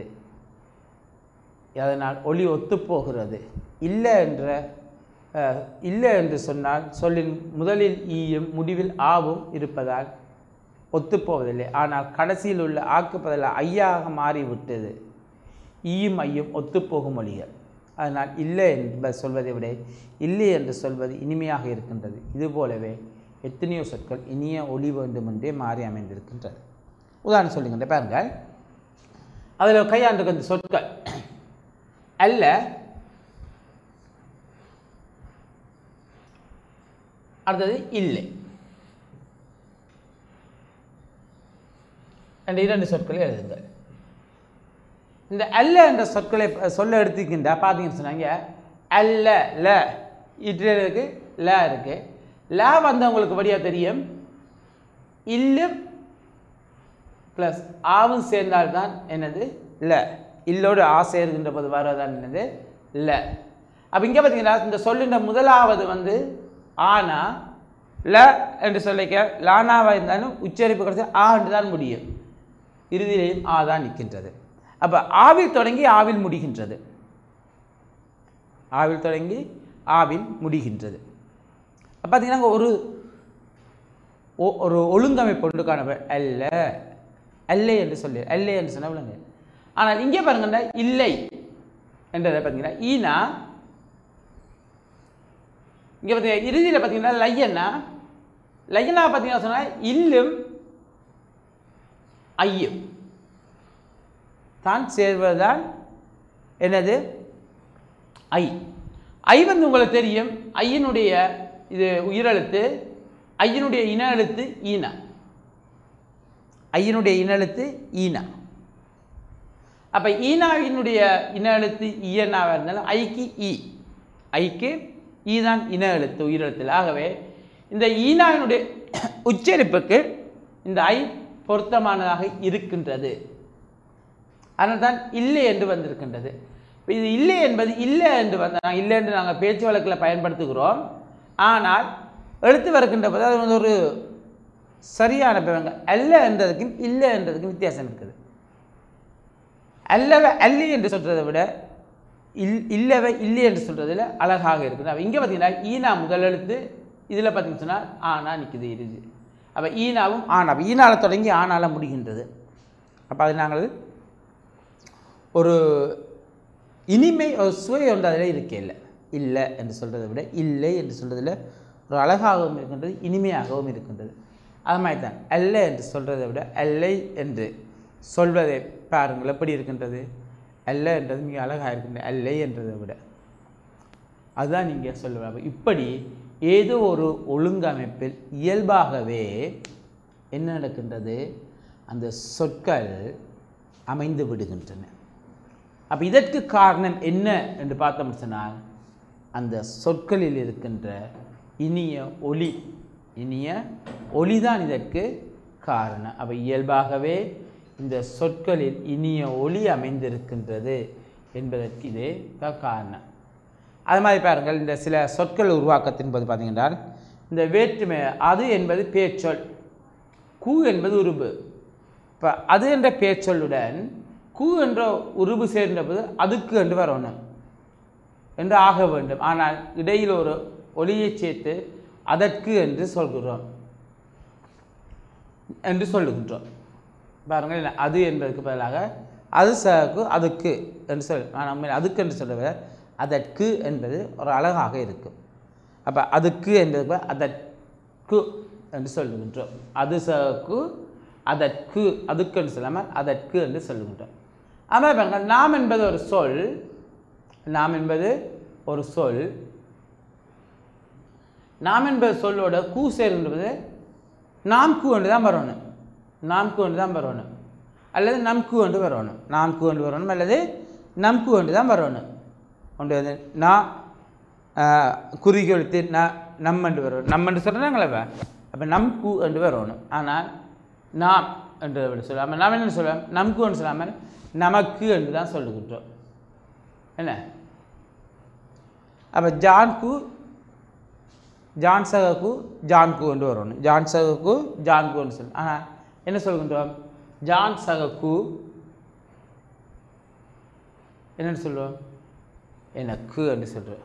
S1: அதனால் ஒளி ஒத்துப்போகிறது இல்லை என்ற அஹ், இல்லை என்று சொன்னால் சொல்லின் முதலில் ஈயும் முடிவில் ஆவும் இருப்பதால் ஒத்துப்போவதில்லை ஆனால் கடைசியில் உள்ள ஆக்கு பதிலாக ஐயாக மாறிவிட்டது ஈயும் ஐயும் ஒத்துப்போகும் மொழிகள் அதனால் இல்லை என்ப சொல்வதை விட இல்லை என்று சொல்வது இனிமையாக இருக்கின்றது இதுபோலவே எத்தனையோ சொற்கள் இனிய ஒளி வேண்டுமென்றே மாறி அமைந்திருக்கின்றது உதாரணம் சொல்லுகின்ற பாருங்கள் அதில் கையாண்டிருக்க இந்த சொற்கள் அல்ல அடுத்தது இல்லை என்ற இரண்டு சொற்களை எழுதுங்கள் இந்த அல்ல என்ற சொற்களை ப- சொல்ல எடுத்துக்கின்ற பார்த்தீங்கன்னு சொன்னாங்க அல்ல ல இட்டு இருக்கு ல இருக்கு ல வந்தவங்களுக்கு வழியா தெரியும் இல்லும் ப்ளஸ் ஆவும் சேர்ந்தால்தான் என்னது ல இல்லோடு ஆ சேர்கின்ற போது வரதான் என்னது ல அப்போ இங்கே பார்த்தீங்கன்னா இந்த சொல்லுன்ற முதலாவது வந்து ஆனா ல என்று சொல்லிக்க லானாவாக இருந்தாலும் உச்சரிப்பு கிடைச்சா ஆ என்று தான் முடியும் இறுதியிலையும் ஆ தான் நிற்கின்றது அப்போ ஆவில் தொடங்கி ஆவில் முடிகின்றது ஆவில் தொடங்கி ஆவில் முடிகின்றது அப்ப பார்த்தீங்கன்னா அங்க ஒரு ஒ- ஒரு ஒழுங்கமைப்பு ஒன்று காணப்ப அல்ல அல்ல என்று சொல்லி அல்ல என்று சொன்ன விளங்க ஆனால் இங்கே பாருங்க இல்லை என்றதை பார்த்தீங்கன்னா ஈனா இங்கே பார்த்தீங்கன்னா இறுதியில் பார்த்தீங்கன்னா லையன்னா லையனா பார்த்தீங்கன்னா சொன்னால் இல்லும் ஐயும் தான் சேர்வதுதான் என்னது ஐ ஐ வந்து உங்களுக்கு தெரியும் ஐயினுடைய இது உயிரெழுத்து ஐயினுடைய இன எழுத்து ஈனா ஐயினுடைய இன எழுத்து ஈனா அப்போ ஈனாவினுடைய இன எழுத்து ஈயனாவாக இருந்தாலும் ஐக்கு ஈ ஐக்கு ஈ தான் இன எழுத்து உயிரெழுத்தில் ஆகவே இந்த ஈனாவினுடைய உச்சரிப்புக்கு இந்த ஐ பொருத்தமானதாக இருக்கின்றது அதனால் தான் இல்லை என்று வந்திருக்கின்றது இப்ப இது இல்லை என்பது இல்லை என்று வந்த இல்லை என்று நாங்கள் பேச்சு வழக்கில் பயன்படுத்துகிறோம் ஆனால் எழுத்து வருகின்ற போது அது வந்து ஒரு சரியான பிறங்க அல்ல என்றதுக்கும் இல்லை என்றதுக்கும் வித்தியாசம் இருக்குது அல்லவ அல்லி என்று சொல்கிறதை விட இல் இல்லவை இல்லை என்று சொல்கிறதுல அழகாக இருக்குது அப்போ இங்கே பார்த்தீங்கன்னா ஈனா முதல் எழுத்து இதில் பார்த்தீங்கன்னு சொன்னால் ஆனா நிற்குது இறுதி அப்போ ஈனாவும் ஆனா அப்ப ஈனால தொடங்கி ஆனால முடிகின்றது அப்போ அது நாங்கள் ஒரு இனிமை ஒரு சுவை ஒன்று அதில் இருக்கே இல்லை இல்லை என்று சொல்கிறதை விட இல்லை என்று சொல்கிறதுல ஒரு அழகாகவும் இருக்கின்றது இனிமையாகவும் இருக்கின்றது அது மாதிரி தான் அல்ல என்று சொல்கிறதை விட அல்லை என்று சொல்வதை பாருங்கள் எப்படி இருக்கின்றது அல்ல என்றது மிக அழகாக இருக்கின்றது அல்லை என்றதை விட அதுதான் நீங்கள் சொல்லுவாங்க இப்படி ஏதோ ஒரு ஒழுங்கமைப்பில் இயல்பாகவே என்ன நடக்கின்றது அந்த சொற்கள் அமைந்து விடுகின்றன அப்போ இதற்கு காரணம் என்ன என்று பார்த்தோம் சொன்னால் அந்த சொற்களில் இருக்கின்ற இனிய ஒளி இனிய ஒளிதான் இதற்கு காரணம் அப்போ இயல்பாகவே இந்த சொற்களில் இனிய ஒளி அமைந்திருக்கின்றது என்பதற்கு இதே தான் காரணம் அது மாதிரி பாருங்கள் இந்த சில சொற்கள் உருவாக்கத்தின் போது பார்த்தீங்கன்னா இந்த வேற்றுமை அது என்பது பேச்சொல் கூ என்பது உருபு இப்போ அது என்ற பேச்சொல்லுடன் கூ என்ற உருபு சேர்ந்த போது அதுக்கு என்று வரணும் என்று ஆக வேண்டும் ஆனால் இடையில் ஒரு ஒளியை சேர்த்து அதற்கு என்று சொல்கிறோம் என்று சொல்லுகின்றோம் பாருங்கள் இல்லை, அது என்பதற்கு பதிலாக அது சகு அதுக்கு என்று சொல் ஆனால் உண்மையில் அதுக்கு என்று சொல்ல அதற்கு என்பது ஒரு அழகாக இருக்கும் அப்போ அதுக்கு என்பது பதிலா அதற்கு என்று சொல்லுகின்றோம் அது சகு அதற்கு அதுக்கு என்று சொல்லாமல் அதற்கு என்று சொல்லுகின்றோம் ஆனால் பாருங்கள் நாம் என்பது ஒரு சொல் நாம் என்பது ஒரு சொல் நாம் என்பது சொல்லோட கூ சேர்ன்றது நாம் கூ என்று தான் வரணும் நாம் கூ என்று தான் வரணும் அல்லது நம் கூ என்று வரணும் நாம் கூ என்று வரணும் அல்லது நம் கூ என்று தான் வரணும் ஒன்று வந்து நான் குறுகி எழுத்து ந நம் என்று வரணும் நம்ம என்று சொல்கிறாங்களே அப்போ நம் கூ என்று வரணும் ஆனால் நாம் என்று அப்படி சொல்லாமல் நாம் என்ன சொல்லுவோம் நம் கூ என்று சொல்லாமல் நமக்கு என்று தான் சொல்லுகின்றோம் என்ன அப்போ ஜான்கு ஜான் சகக்கு ஜான்கு என்று வரணும் ஜான் சகக்கு ஜான்குன்னு சொல்லு ஆனால் என்ன சொல்கின்றோம் ஜான் சகக்கு என்னன்னு சொல்லுவோம் எனக்கு என்று சொல்கிறோம்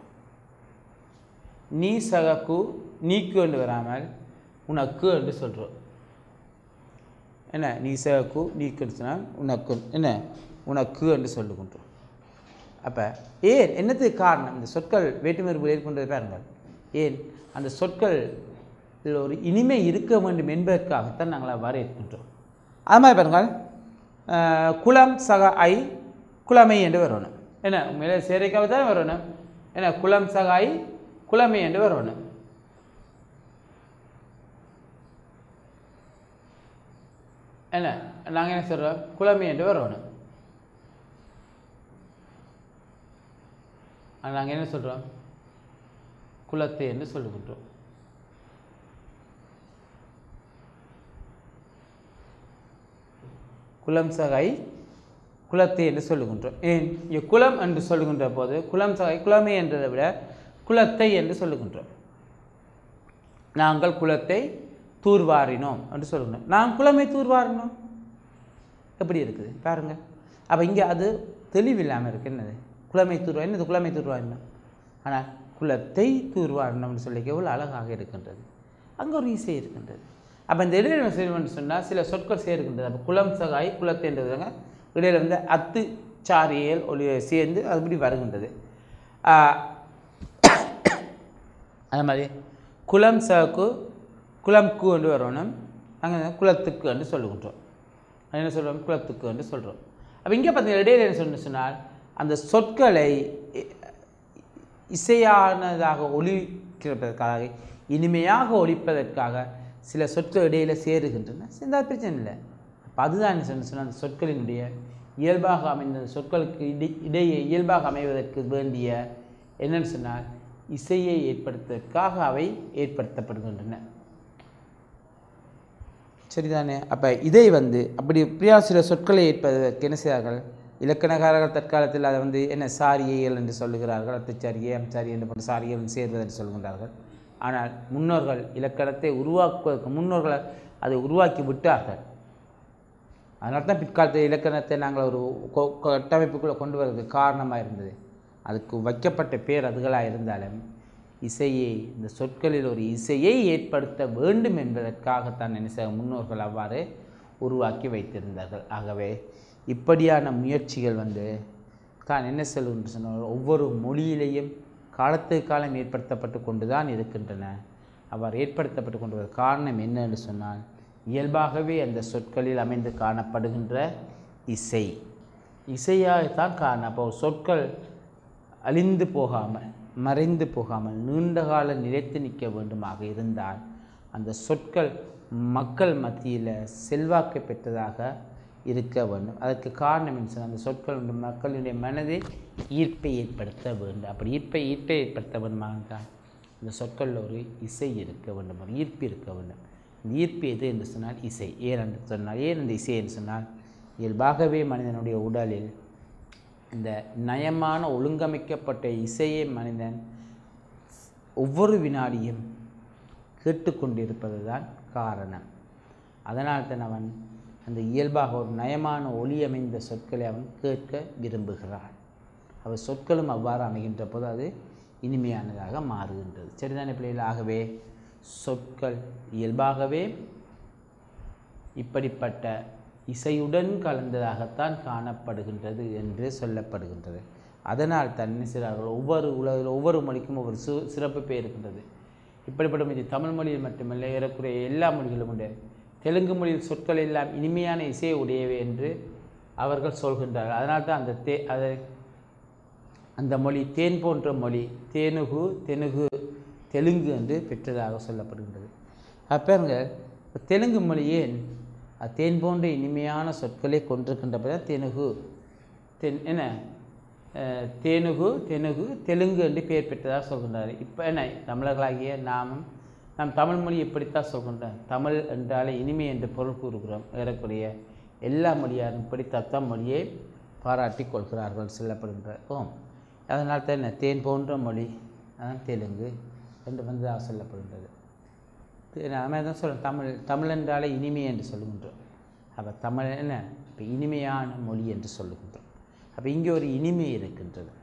S1: நீ சகக்கு நீக்கு என்று வராமல் உனக்கு என்று சொல்கிறோம் என்ன நீ சகக்கு நீக்குன்னு சொன்னால் உனக்கு என்ன உனக்கு என்று சொல்லுகின்றோம் அப்போ ஏன் என்னத்துக்கு காரணம் இந்த சொற்கள் வேற்றுமறுப்பு ஏற்படுறது பாருங்கள் ஏன் அந்த சொற்கள் இதில் ஒரு இனிமை இருக்க வேண்டும் என்பதற்காகத்தான் நாங்கள் அவ்வாறு இருக்கின்றோம் அது மாதிரி பாருங்கள் அஹ், குலம் சக ஐ குலமை என்று வரணும் என்ன உண்மையிலே சேரைக்காக தான் வரணும் என்ன குலம் சக ஐ குலமை என்று வரணும் என்ன நாங்கள் என்ன சொல்கிறோம் குலமை என்று வரணும் ஆனால் நாங்கள் என்ன சொல்கிறோம் குலத்தை என்று சொல்லுகின்றோம் குலம் சகை குலத்தை என்று சொல்லுகின்றோம் ஏன் இங்கே குலம் என்று சொல்லுகின்ற போது குலம் சகை குலமை என்றதை விட குலத்தை என்று சொல்லுகின்றோம் நாங்கள் குலத்தை தூர்வாரினோம் என்று சொல்லுகின்றோம் நான் குலமை தூர்வாரினோம் எப்படி இருக்குது பாருங்க அப்போ இங்கே அது தெளிவில்லாமல் இருக்கு என்னது குலமை தூர்வா என்னது குலமை தூர்வாரினம் ஆனால் குலத்தை தூர்வாரினம்னு சொல்லி எவ்வளோ அழகாக இருக்கின்றது அங்கே ஒரு இசை இருக்கின்றது அப்போ இந்த இடையில செய்வோம்னு சொன்னால் சில சொற்கள் சேர்க்கின்றது அப்போ குலம் சகாய் குலத்தைன்றதுங்க இடையில வந்து அத்து சாரியல் ஒளி சேர்ந்து அதுபடி வருகின்றது ஆஹ், அதே மாதிரி குலம் சகு குலம்கு என்று வரணும் அங்கே குலத்துக்கு என்று சொல்லுகின்றோம் அது என்ன சொல்கிறோம் குலத்துக்கு என்று சொல்கிறோம் அப்போ இங்கே பார்த்தீங்கன்னா இடையில என்ன சொல்லணும்னு சொன்னால் அந்த சொற்களை இ- இசையானதாக ஒலிக்கிறதற்காக இனிமையாக ஒலிப்பதற்காக சில சொற்கள் இடையில சேருகின்றன சேர்ந்தால் பிரச்சனை இல்லை அப்போ அதுதான் என்ன சொன்ன சொன்னால் அந்த சொற்களினுடைய இயல்பாக அமைந்த அந்த சொற்களுக்கு இடை இடையே இயல்பாக அமைவதற்கு வேண்டிய என்னன்னு சொன்னால் இசையை ஏற்படுத்துவதற்காக அவை ஏற்படுத்தப்படுகின்றன சரிதானே அப்போ இதை வந்து அப்படி இப்படியா சில சொற்களை ஏற்பதற்கு என்ன செய்தார்கள் இலக்கணகாரர்கள் தற்காலத்தில் அதை வந்து என்ன சாரியைகள் என்று சொல்லுகிறார்கள் அத்துச்சாரியை அம்சாரி என்று போன்ற சாரியர்கள் சேர்வது என்று சொல்கின்றார்கள் ஆனால் முன்னோர்கள் இலக்கணத்தை உருவாக்குவதற்கு முன்னோர்கள் அதை உருவாக்கி விட்டார்கள் அதனால தான் பிற்காலத்து இலக்கணத்தை நாங்கள் ஒரு கொ- கட்டமைப்புக்குள்ளே கொண்டு வரதுக்கு காரணமாக இருந்தது அதுக்கு வைக்கப்பட்ட பேர் அதுகளாக இருந்தாலும் இசையை இந்த சொற்களில் ஒரு இசையை ஏற்படுத்த வேண்டும் என்பதற்காகத்தான் என்ன செய்ய முன்னோர்கள் அவ்வாறு உருவாக்கி வைத்திருந்தார்கள் ஆகவே இப்படியான முயற்சிகள் வந்து தான் என்ன சொல்லுன்னு சொன்னால் ஒவ்வொரு மொழியிலேயும் காலத்துக்கு காலம் ஏற்படுத்தப்பட்டு கொண்டு தான் இருக்கின்றன அவ்வாறு ஏற்படுத்தப்பட்டு கொண்டு வர காரணம் என்னன்னு சொன்னால் இயல்பாகவே அந்த சொற்களில் அமைந்து காணப்படுகின்ற இசை இசையாகத்தான் காரணம் அப்போ சொற்கள் அழிந்து போகாமல் மறைந்து போகாமல் நீண்ட கால நிலைத்து நிற்க வேண்டுமாக இருந்தால் அந்த சொற்கள் மக்கள் மத்தியில் செல்வாக்கு பெற்றதாக இருக்க வேண்டும் அதற்கு காரணம் என்ன சொன்னால் அந்த சொற்கள் வந்து மக்களுடைய மனதில் ஈர்ப்பை ஏற்படுத்த வேண்டும் அப்படி ஈர்ப்பை ஈர்ப்பை ஏற்படுத்த வேண்டுமாக இருந்தால் இந்த சொற்களில் ஒரு இசை இருக்க வேண்டும் ஒரு ஈர்ப்பு இருக்க வேண்டும் இந்த ஈர்ப்பு எது என்று சொன்னால் இசை ஏன் என்று சொன்னால் ஏன் இந்த இசை என்று சொன்னால் இயல்பாகவே மனிதனுடைய உடலில் இந்த நயமான ஒழுங்கமைக்கப்பட்ட இசையை மனிதன் ஒவ்வொரு வினாடியும் கேட்டுக்கொண்டிருப்பது தான் காரணம் அதனால் தான் அவன் அந்த இயல்பாக ஒரு நயமான ஒளி அமைந்த சொற்களை அவன் கேட்க விரும்புகிறான் அவர் சொற்களும் அவ்வாறு அமைகின்ற போது அது இனிமையானதாக மாறுகின்றது சரிதானே பிள்ளைகள் ஆகவே சொற்கள் இயல்பாகவே இப்படிப்பட்ட இசையுடன் கலந்ததாகத்தான் காணப்படுகின்றது என்று சொல்லப்படுகின்றது அதனால் தான் என்ன செய்கிறார்கள் ஒவ்வொரு உலகில் ஒவ்வொரு மொழிக்கும் ஒவ்வொரு சு சிறப்பு பெயர் இருக்கின்றது இப்படிப்பட்ட இது தமிழ் மொழியில் மட்டுமல்ல ஏறக்குறைய எல்லா மொழிகளும் உண்டு தெலுங்கு மொழியில் சொற்கள் எல்லாம் இனிமையான இசையை உடையவை என்று அவர்கள் சொல்கின்றார்கள் அதனால் தான் அந்த தே அதை அந்த மொழி தேன் போன்ற மொழி தேனுகு தெனுகு தெலுங்கு என்று பெற்றதாக சொல்லப்படுகின்றது அப்போங்க தெலுங்கு மொழி ஏன் அது தேன் போன்ற இனிமையான சொற்களை கொண்டிருக்கின்றபடி தெனுகு தென் என்ன அஹ், தேனுகு தெனுகு தெலுங்கு என்று பெயர் பெற்றதாக சொல்கின்றார் இப்போ என்ன தமிழர்களாகிய நாமும் நாம் தமிழ் மொழி இப்படித்தான் சொல்கின்றோம் தமிழ் என்றாலே இனிமை என்று பொருள் கூறுகிறோம் ஏறக்குறைய எல்லா மொழியாரும் இப்படி தத்தம் மொழியை பாராட்டி கொள்கிறார்கள் சொல்லப்படுகின்ற ஓ அதனால் தான் என்ன தேன் போன்ற மொழி அதான் தெலுங்கு என்று வந்து சொல்லப்படுகின்றது நாம தான் சொல்கிறோம் தமிழ் தமிழ் என்றாலே இனிமை என்று சொல்லுகின்றோம் அப்போ தமிழ் என்ன இப்போ இனிமையான மொழி என்று சொல்லுகின்றோம் அப்போ இங்கே ஒரு இனிமை இருக்கின்றது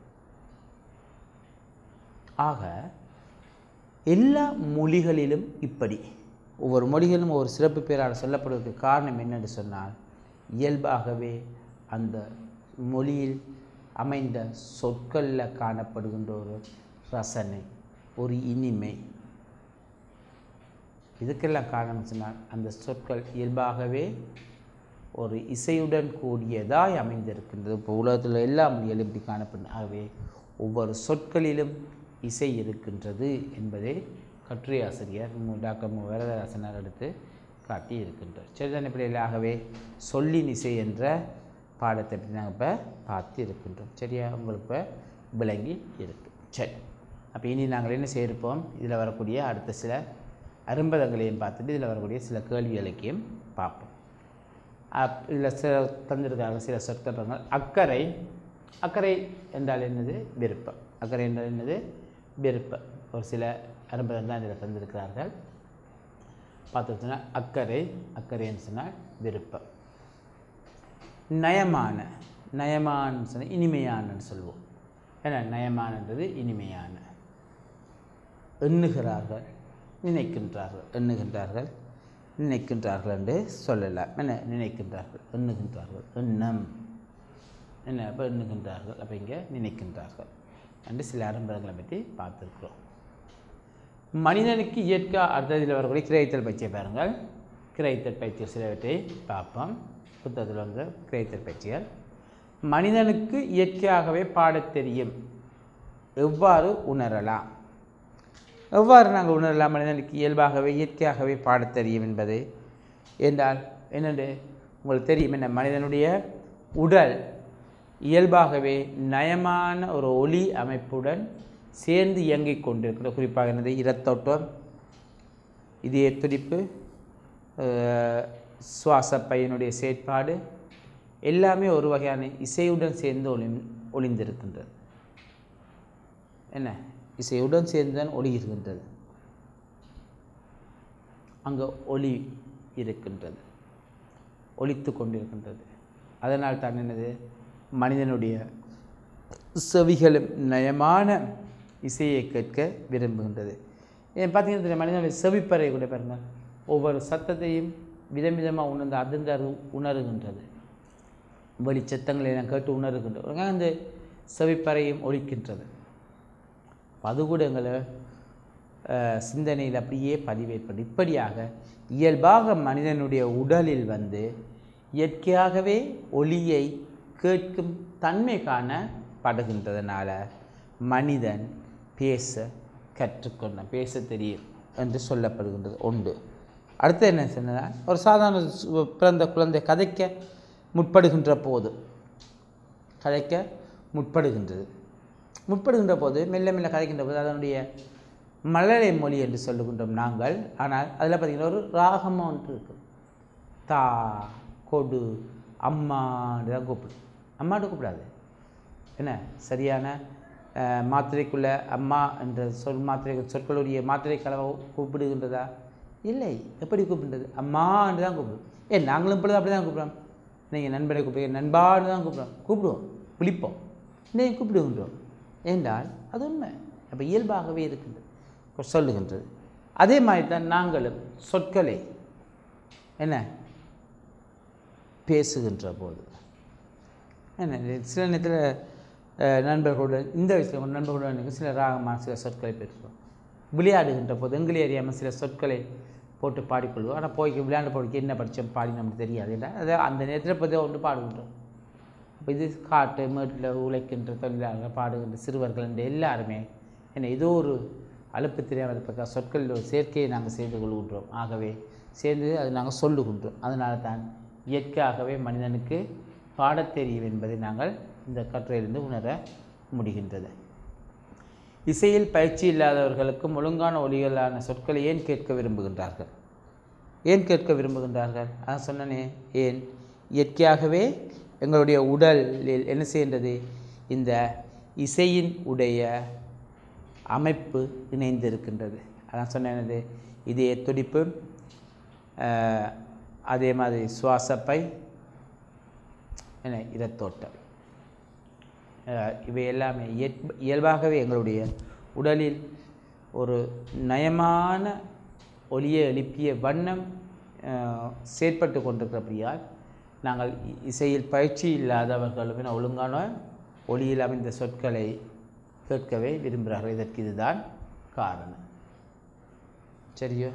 S1: ஆக எல்லா மொழிகளிலும் இப்படி ஒவ்வொரு மொழிகளும் ஒரு சிறப்பு பெயரால் சொல்லப்படுவதற்கு காரணம் என்னென்று சொன்னால் இயல்பாகவே அந்த மொழியில் அமைந்த சொற்களில் காணப்படுகின்ற ஒரு ரசனை ஒரு இனிமை இதுக்கெல்லாம் காரணம் சொன்னால் அந்த சொற்கள் இயல்பாகவே ஒரு இசையுடன் கூடியதாய் அமைந்திருக்கின்றது இப்போ உலகத்தில் எல்லா மொழிகளும் இப்படி காணப்படும் ஆகவே ஒவ்வொரு சொற்களிலும் இசை இருக்கின்றது என்பதை கட்டுரை ஆசிரியர் மு- டாக்டர் மு வரதராசனர் எடுத்து காட்டி இருக்கின்றார் சரிதானே பிள்ளைகளே ஆகவே சொல்லின் இசை என்ற பாடத்தை பற்றி நாங்கள் இப்போ பார்த்து இருக்கின்றோம் சரியா உங்களுக்கு இப்போ விளங்கி இருக்கு சரி அப்போ இனி நாங்கள் என்ன செய்திருப்போம் இதில் வரக்கூடிய அடுத்த சில அரும்பதங்களையும் பார்த்துட்டு இதில் வரக்கூடிய சில கேள்விகளுக்கையும் பார்ப்போம் அப் இதில் சில தந்திருக்காங்க சில சொற்கள் அக்கறை அக்கறை என்றால் என்னது விருப்பம் அக்கறை என்றால் என்னது விருப்பம் ஒரு சில அரும்பதங்கள் தான் இதில் தந்திருக்கிறார்கள் பார்த்து சொன்னால் அக்கறை அக்கறைன்னு சொன்னால் விருப்பம் நயமான நயமான்னு சொன்னால் இனிமையானன்னு சொல்லுவோம் ஏன்னா நயமானன்றது இனிமையான எண்ணுகிறார்கள் நினைக்கின்றார்கள் எண்ணுகின்றார்கள் நினைக்கின்றார்கள் என்று சொல்லலாம் என்ன நினைக்கின்றார்கள் எண்ணுகின்றார்கள் எண்ணம் என்ன அப்போ எண்ணுகின்றார்கள் அப்போ இங்கே நினைக்கின்றார்கள் என்று சில ஆரம்பங்களை பற்றி பார்த்துருக்குறோம் மனிதனுக்கு இயற்கை அடுத்ததில் வரக்கூடிய கிரகித்தல் பயிற்சியை பாருங்கள் கிரகித்தல் பயிற்சி சிலவற்றை பார்ப்போம் புத்தகத்தில் வந்து கிரகித்தல் பயிற்சிகள் மனிதனுக்கு இயற்கையாகவே பாடத் தெரியும் எவ்வாறு உணரலாம் எவ்வாறு நாங்கள் உணரலாம் மனிதனுக்கு இயல்பாகவே இயற்கையாகவே பாடத் தெரியும் என்பது என்றால் என்னென்று உங்களுக்கு தெரியும் என்ன மனிதனுடைய உடல் இயல்பாகவே நயமான ஒரு ஒளி அமைப்புடன் சேர்ந்து இயங்கிக் கொண்டிருக்கிற குறிப்பாக என்னது இரத்தோட்டம் இதய துடிப்பு அஹ், சுவாச பையனுடைய செயற்பாடு எல்லாமே ஒரு வகையான இசையுடன் சேர்ந்து ஒளி ஒளிந்திருக்கின்றது என்ன இசையுடன் சேர்ந்து தான் ஒளி இருக்கின்றது அங்கே ஒளி இருக்கின்றது ஒலித்து கொண்டிருக்கின்றது அதனால் தான் என்னது மனிதனுடைய செவிகளும் நயமான இசையை கேட்க விரும்புகின்றது ஏன் பார்த்தீங்கன்னா தெரியும், மனிதனுடைய செவிப்பறை கூட பாருங்கள் ஒவ்வொரு சத்தத்தையும் விதம் விதமாக உணர்ந்து அதிர்ந்து அது உணருகின்றது வெளி சத்தங்களை எல்லாம் கேட்டு உணர்கின்றது அந்த செவிப்பறையும் ஒலிக்கின்றது அது கூட எங்களை அஹ், சிந்தனையில் அப்படியே பதிவேற்படும் இப்படியாக இயல்பாக மனிதனுடைய உடலில் வந்து இயற்கையாகவே ஒளியை கேட்கும் தன்மை காணப்படுகின்றதுனால மனிதன் பேச கற்றுக்கொண்டான் பேச தெரியும் என்று சொல்லப்படுகின்றது உண்டு அடுத்து என்ன சொன்னால் ஒரு சாதாரண சு- பிறந்த குழந்தை கதைக்க முற்படுகின்ற போது கதைக்க முற்படுகின்றது முற்படுகின்ற போது மெல்ல மெல்ல கதைக்கின்ற போது அதனுடைய மழலை மொழி என்று சொல்லுகின்றோம் நாங்கள் ஆனால் அதில் பார்த்திங்கன்னா ஒரு ராகம் ஒன்று இருக்குது தா கொடு அம்மான்னு தான் கூப்பிடும் அம்மாட்டு கூப்பிடாது என்ன சரியான அஹ், மாத்திரைக்குள்ள அம்மா என்ற சொல் மாத்திரை சொற்களுடைய மாத்திரை கலவை கூப்பிடுகின்றதா இல்லை எப்படி கூப்பிடுறது அம்மா என்று தான் கூப்பிடும் ஏன் நாங்களும் இப்பொழுது அப்படி தான் கூப்பிடுறோம் நீங்கள் நண்பனை கூப்பிடுங்க நண்பான்னு தான் கூப்பிடுறோம் கூப்பிடுவோம் விழிப்போம் இன்னைக்கு கூப்பிடுகின்றோம் என்றால் அது உண்மை அப்போ இயல்பாகவே இருக்கின்றது சொல்லுகின்றது அதே மாதிரி தான் நாங்களும் சொற்களை என்ன பேசுகின்ற போது என்ன சில நேரத்தில் அஹ், நண்பர்களுடன் இந்த வயசில் ஒரு நண்பர்களுடன் எனக்கு சில ராகமான சில சொற்களை பேசுவோம் விளையாடுகின்ற போது எங்களே அறியாமல் சில சொற்களை போட்டு பாடிக்கொள்வோம் ஆனால் போய் விளையாண்டு போடிக்கு என்ன படித்தோம் பாடி நமக்கு தெரியாது இல்லை அதை அந்த நேரத்தில் பற்றி ஒன்று பாடுகின்றோம் அப்போ இது காட்டு மேட்டில் உழைக்கின்ற தொழிலாளர்கள் பாடுகின்ற சிறுவர்கள் என்று எல்லாருமே என்ன ஏதோ ஒரு அலுப்பு தெரியாமல் பக்க சொற்களில் ஒரு சேர்க்கையை நாங்கள் செய்து கொள்கின்றோம் ஆகவே சேர்ந்து அதை நாங்கள் சொல்லுகின்றோம் அதனால தான் இயற்கையாகவே மனிதனுக்கு பாடத் தெரியும் என்பதை நாங்கள் இந்த கட்டுரையிலிருந்து உணர முடிகின்றது இசையில் பயிற்சி இல்லாதவர்களுக்கும் ஒழுங்கான ஒலிகளான சொற்களை ஏன் கேட்க விரும்புகின்றார்கள் ஏன் கேட்க விரும்புகின்றார்கள் அதான் சொன்னனே ஏன் இயற்கையாகவே எங்களுடைய உடலில் என்ன செய்கின்றது இந்த இசையின் உடைய அமைப்பு இணைந்திருக்கின்றது அதான் சொன்னது இதய துடிப்பு ஆஹ், அதே மாதிரி சுவாசப்பை என்ன இரத்தோட்டம் அஹ் இவை எல்லாமே இயல்ப இயல்பாகவே எங்களுடைய உடலில் ஒரு நயமான ஒலியை எழுப்பிய வண்ணம் அஹ், செயற்பட்டு கொண்டிருக்கிறபடியால் நாங்கள் இ- இசையில் பயிற்சி இல்லாதவர்களும் என ஒழுங்கான ஒளியில் அமைந்த சொற்களை கேட்கவே விரும்புகிறார்கள் இதற்கு இதுதான் காரணம் சரியோ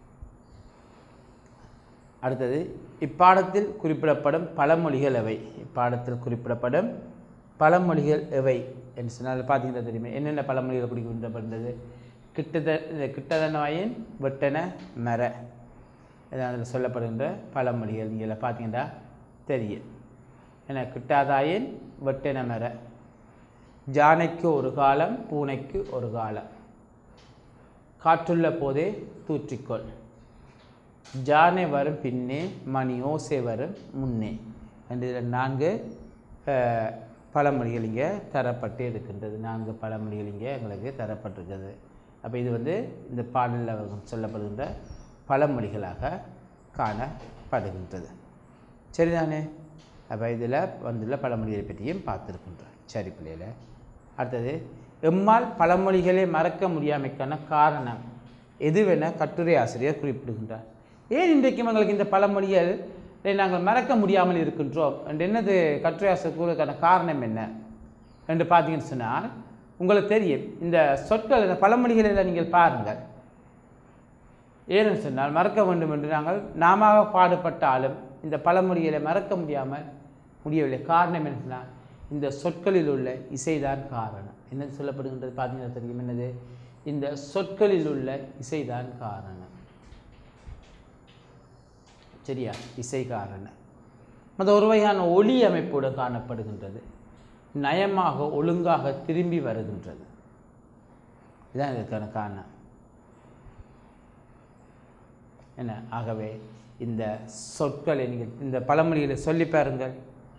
S1: அடுத்தது இப்பாடத்தில் குறிப்பிடப்படும் பழமொழிகள் எவை இப்பாடத்தில் குறிப்பிடப்படும் பழமொழிகள் எவை என்று சொன்னால் பார்த்தீங்கன்னா தெரியுமே என்னென்ன பழமொழிகள் குறிப்பிடப்படுகிறது கிட்டத இந்த கிட்டதனவாயின் வெட்டன மர இதான் அதில் சொல்லப்படுகின்ற பழமொழிகள் நீங்கள் பார்த்தீங்கன்னா தெரியும் என்ன கிட்டாதாயின் வெட்டன மர ஜானைக்கு ஒரு காலம் பூனைக்கு ஒரு காலம் காற்றுள்ள போதே தூற்றிக்கொள் ஜானை வரும் பின்னே மணி ஓசை வரும் முன்னே என்று இதில் நான்கு அஹ், பழமொழிகள் இங்கே தரப்பட்டு இருக்கின்றது நான்கு பழமொழிகள் இங்கே எங்களுக்கு தரப்பட்டிருக்கிறது அப்போ இது வந்து இந்த பாடலில் சொல்லப்படுகின்ற பழமொழிகளாக காணப்படுகின்றது சரிதானே அப்போ இதில் வந்துள்ள பழமொழிகளை பற்றியும் பார்த்துருக்கின்றோம் சரி பிள்ளைகள அடுத்தது எம்மால் பழமொழிகளை மறக்க முடியாமைக்கான காரணம் எதுவென கட்டுரை ஆசிரியர் குறிப்பிடுகின்றார் ஏன் இன்றைக்கும் எங்களுக்கு இந்த பழமொழிகள் நாங்கள் மறக்க முடியாமல் இருக்கின்றோம் என்று என்னது கட்டுரை ஆசிரியர் கூறுவதற்கான காரணம் என்ன என்று பார்த்தீங்கன்னு சொன்னால் உங்களுக்கு தெரியும் இந்த சொற்கள் இந்த பழமொழிகளை எல்லாம் நீங்கள் பாருங்கள் ஏன்னு சொன்னால் மறக்க வேண்டும் என்று நாங்கள் நாம பாடுபட்டாலும் இந்த பழமொழிகளை மறக்க முடியாமல் முடியவில்லை காரணம் என்ன சொன்னால் இந்த சொற்களில் உள்ள இசைதான் காரணம் என்ன சொல்லப்படுகின்றது பார்த்தீங்கன்னா தெரியும் என்னது இந்த சொற்களில் உள்ள இசைதான் காரணம் சரியா இசை காரணம் அது ஒரு வகையான ஒளி அமைப்போடு காணப்படுகின்றது நயமாக ஒழுங்காக திரும்பி வருகின்றது இதுதான் இதற்கான காரணம் என்ன ஆகவே இந்த சொற்களை நீங்கள் இந்த பழமொழிகளை சொல்லி பாருங்கள்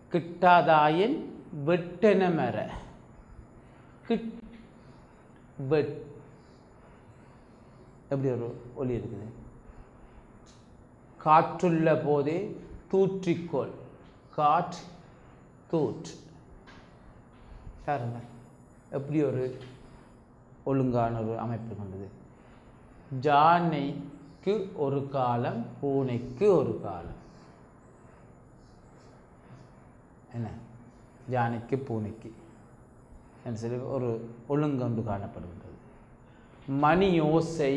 S1: கிட்டாதாயின் வெட்டென மர கிட் வெட் எப்படி ஒரு ஒலி இருக்குது காற்றுள்ள போதே தூற்றிக்கோள் காட் தூட் பாருங்க எப்படி ஒரு ஒழுங்கான ஒரு அமைப்பு கொண்டது ஜானைக்கு ஒரு காலம் பூனைக்கு ஒரு காலம் என்ன ஜானைக்கு பூனைக்கு என்று சொல்லி ஒரு ஒழுங்கொண்டு காணப்படுகின்றது மணி ஓசை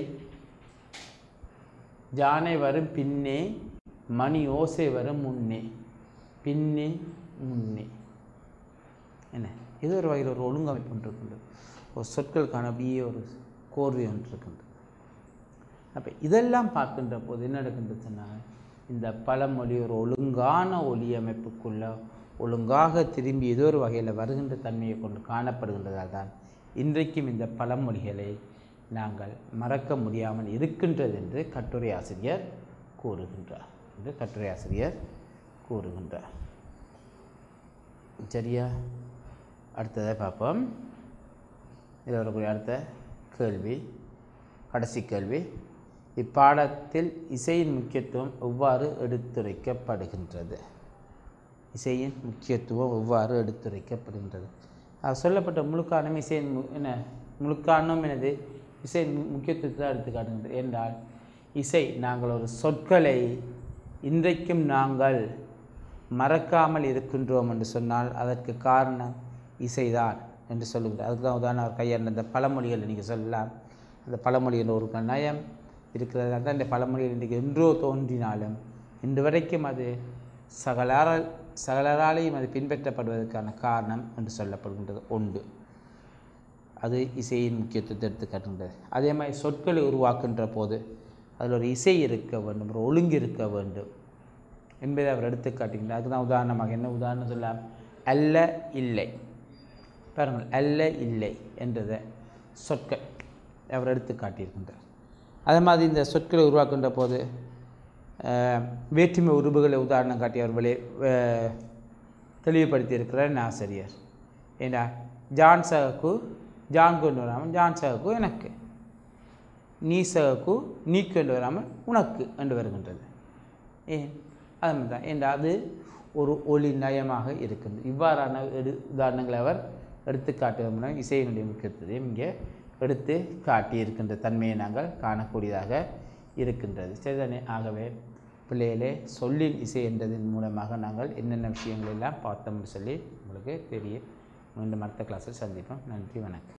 S1: ஜானை வரும் பின்னே மணி ஓசை வரும் முன்னே பின்னே முன்னே என்ன இது ஒரு வகையில் ஒரு ஒழுங்கமைப்பு ஒன்று இருக்கின்றது ஒரு சொற்களுக்கான அப்படியே ஒரு கோர்வை ஒன்று இருக்கின்றது அப்போ இதெல்லாம் பார்க்கின்ற போது என்ன நடக்கின்றது சொன்னால் இந்த பழமொழி ஒரு ஒழுங்கான ஒலி அமைப்புக்குள்ள ஒழுங்காக திரும்பி ஏதோ ஒரு வகையில் வருகின்ற தன்மையை கொண்டு காணப்படுகின்றதால் தான் இன்றைக்கும் இந்த பழமொழிகளை நாங்கள் மறக்க முடியாமல் இருக்கின்றது என்று கட்டுரை ஆசிரியர் கூறுகின்றார் என்று கட்டுரை ஆசிரியர் கூறுகின்றார் சரியா அடுத்ததை பார்ப்போம் இதில் வரக்கூடிய அடுத்த கேள்வி கடைசி கேள்வி இப்பாடத்தில் இசையின் முக்கியத்துவம் எவ்வாறு எடுத்துரைக்கப்படுகின்றது இசையின் முக்கியத்துவம் எவ்வாறு எடுத்துரைக்கப்படுகின்றது அது சொல்லப்பட்ட முழுக்கானம் இசையின் மு- என்ன முழுக்கானம் எனது இசையின் மு- முக்கியத்துவத்தை தான் எடுத்து காட்டுகின்றது என்றால் இசை நாங்கள் ஒரு சொற்களை இன்றைக்கும் நாங்கள் மறக்காமல் இருக்கின்றோம் என்று சொன்னால் அதற்கு காரணம் இசைதான் என்று சொல்லுகிறார் அதுக்கு தான் உதாரணம் அவர் கையாண்ட அந்த பழமொழிகளை நீங்கள் சொல்லலாம் அந்த பழமொழிகள் ஒரு நயம் இருக்கிறது தான் இந்த பழமொழிகள் இன்றைக்கு என்றோ தோன்றினாலும் இன்று வரைக்கும் அது சகலாரால் சகலராலையும் அது பின்பற்றப்படுவதற்கான காரணம் என்று சொல்லப்படுகின்றது உண்டு அது இசையின் முக்கியத்துவத்தை எடுத்து காட்டுகின்றது அதே மாதிரி சொற்களை உருவாக்குகின்ற போது அதில் ஒரு இசை இருக்க வேண்டும் ஒரு ஒழுங்கு இருக்க வேண்டும் என்பதை அவர் எடுத்து காட்டுகின்றார் அதுதான் உதாரணமாக என்ன உதாரணம் சொல்லலாம் அல்ல இல்லை பாருங்கள் அல்ல இல்லை என்றதை சொற்கள் அவர் எடுத்து காட்டியிருக்கின்றார் அதே மாதிரி இந்த சொற்களை உருவாக்குகின்ற போது அஹ், வேற்றுமை உருபுகளை உதாரணம் காட்டி அவர் வெளியே அஹ், தெளிவுபடுத்தியிருக்கிறார் என் ஆசிரியர் ஏண்டா ஜான் சகக்கு ஜான் கொண்டு வராமல் ஜான் சகக்கு எனக்கு நீ சகக்கு நீ கொண்டு வராமல் உனக்கு என்று வருகின்றது ஏன் அது மாதிரி தான் ஏண்டா அது ஒரு ஒளி நயமாக இருக்கின்றது இவ்வாறான எடு உதாரணங்களை அவர் எடுத்து காட்டுவதன் மூலம் இசையினுடைய முக்கியத்துவத்தையும் இங்கே எடுத்து காட்டியிருக்கின்ற தன்மையை நாங்கள் காணக்கூடியதாக இருக்கின்றது சரிதானே ஆகவே பிள்ளைகளே சொல்லின் இசை என்றதன் மூலமாக நாங்கள் என்னென்ன விஷயங்கள் எல்லாம் பார்த்தோம்னு சொல்லி உங்களுக்கு தெரியும் மீண்டும் அடுத்த கிளாஸில் சந்திப்போம் நன்றி வணக்கம்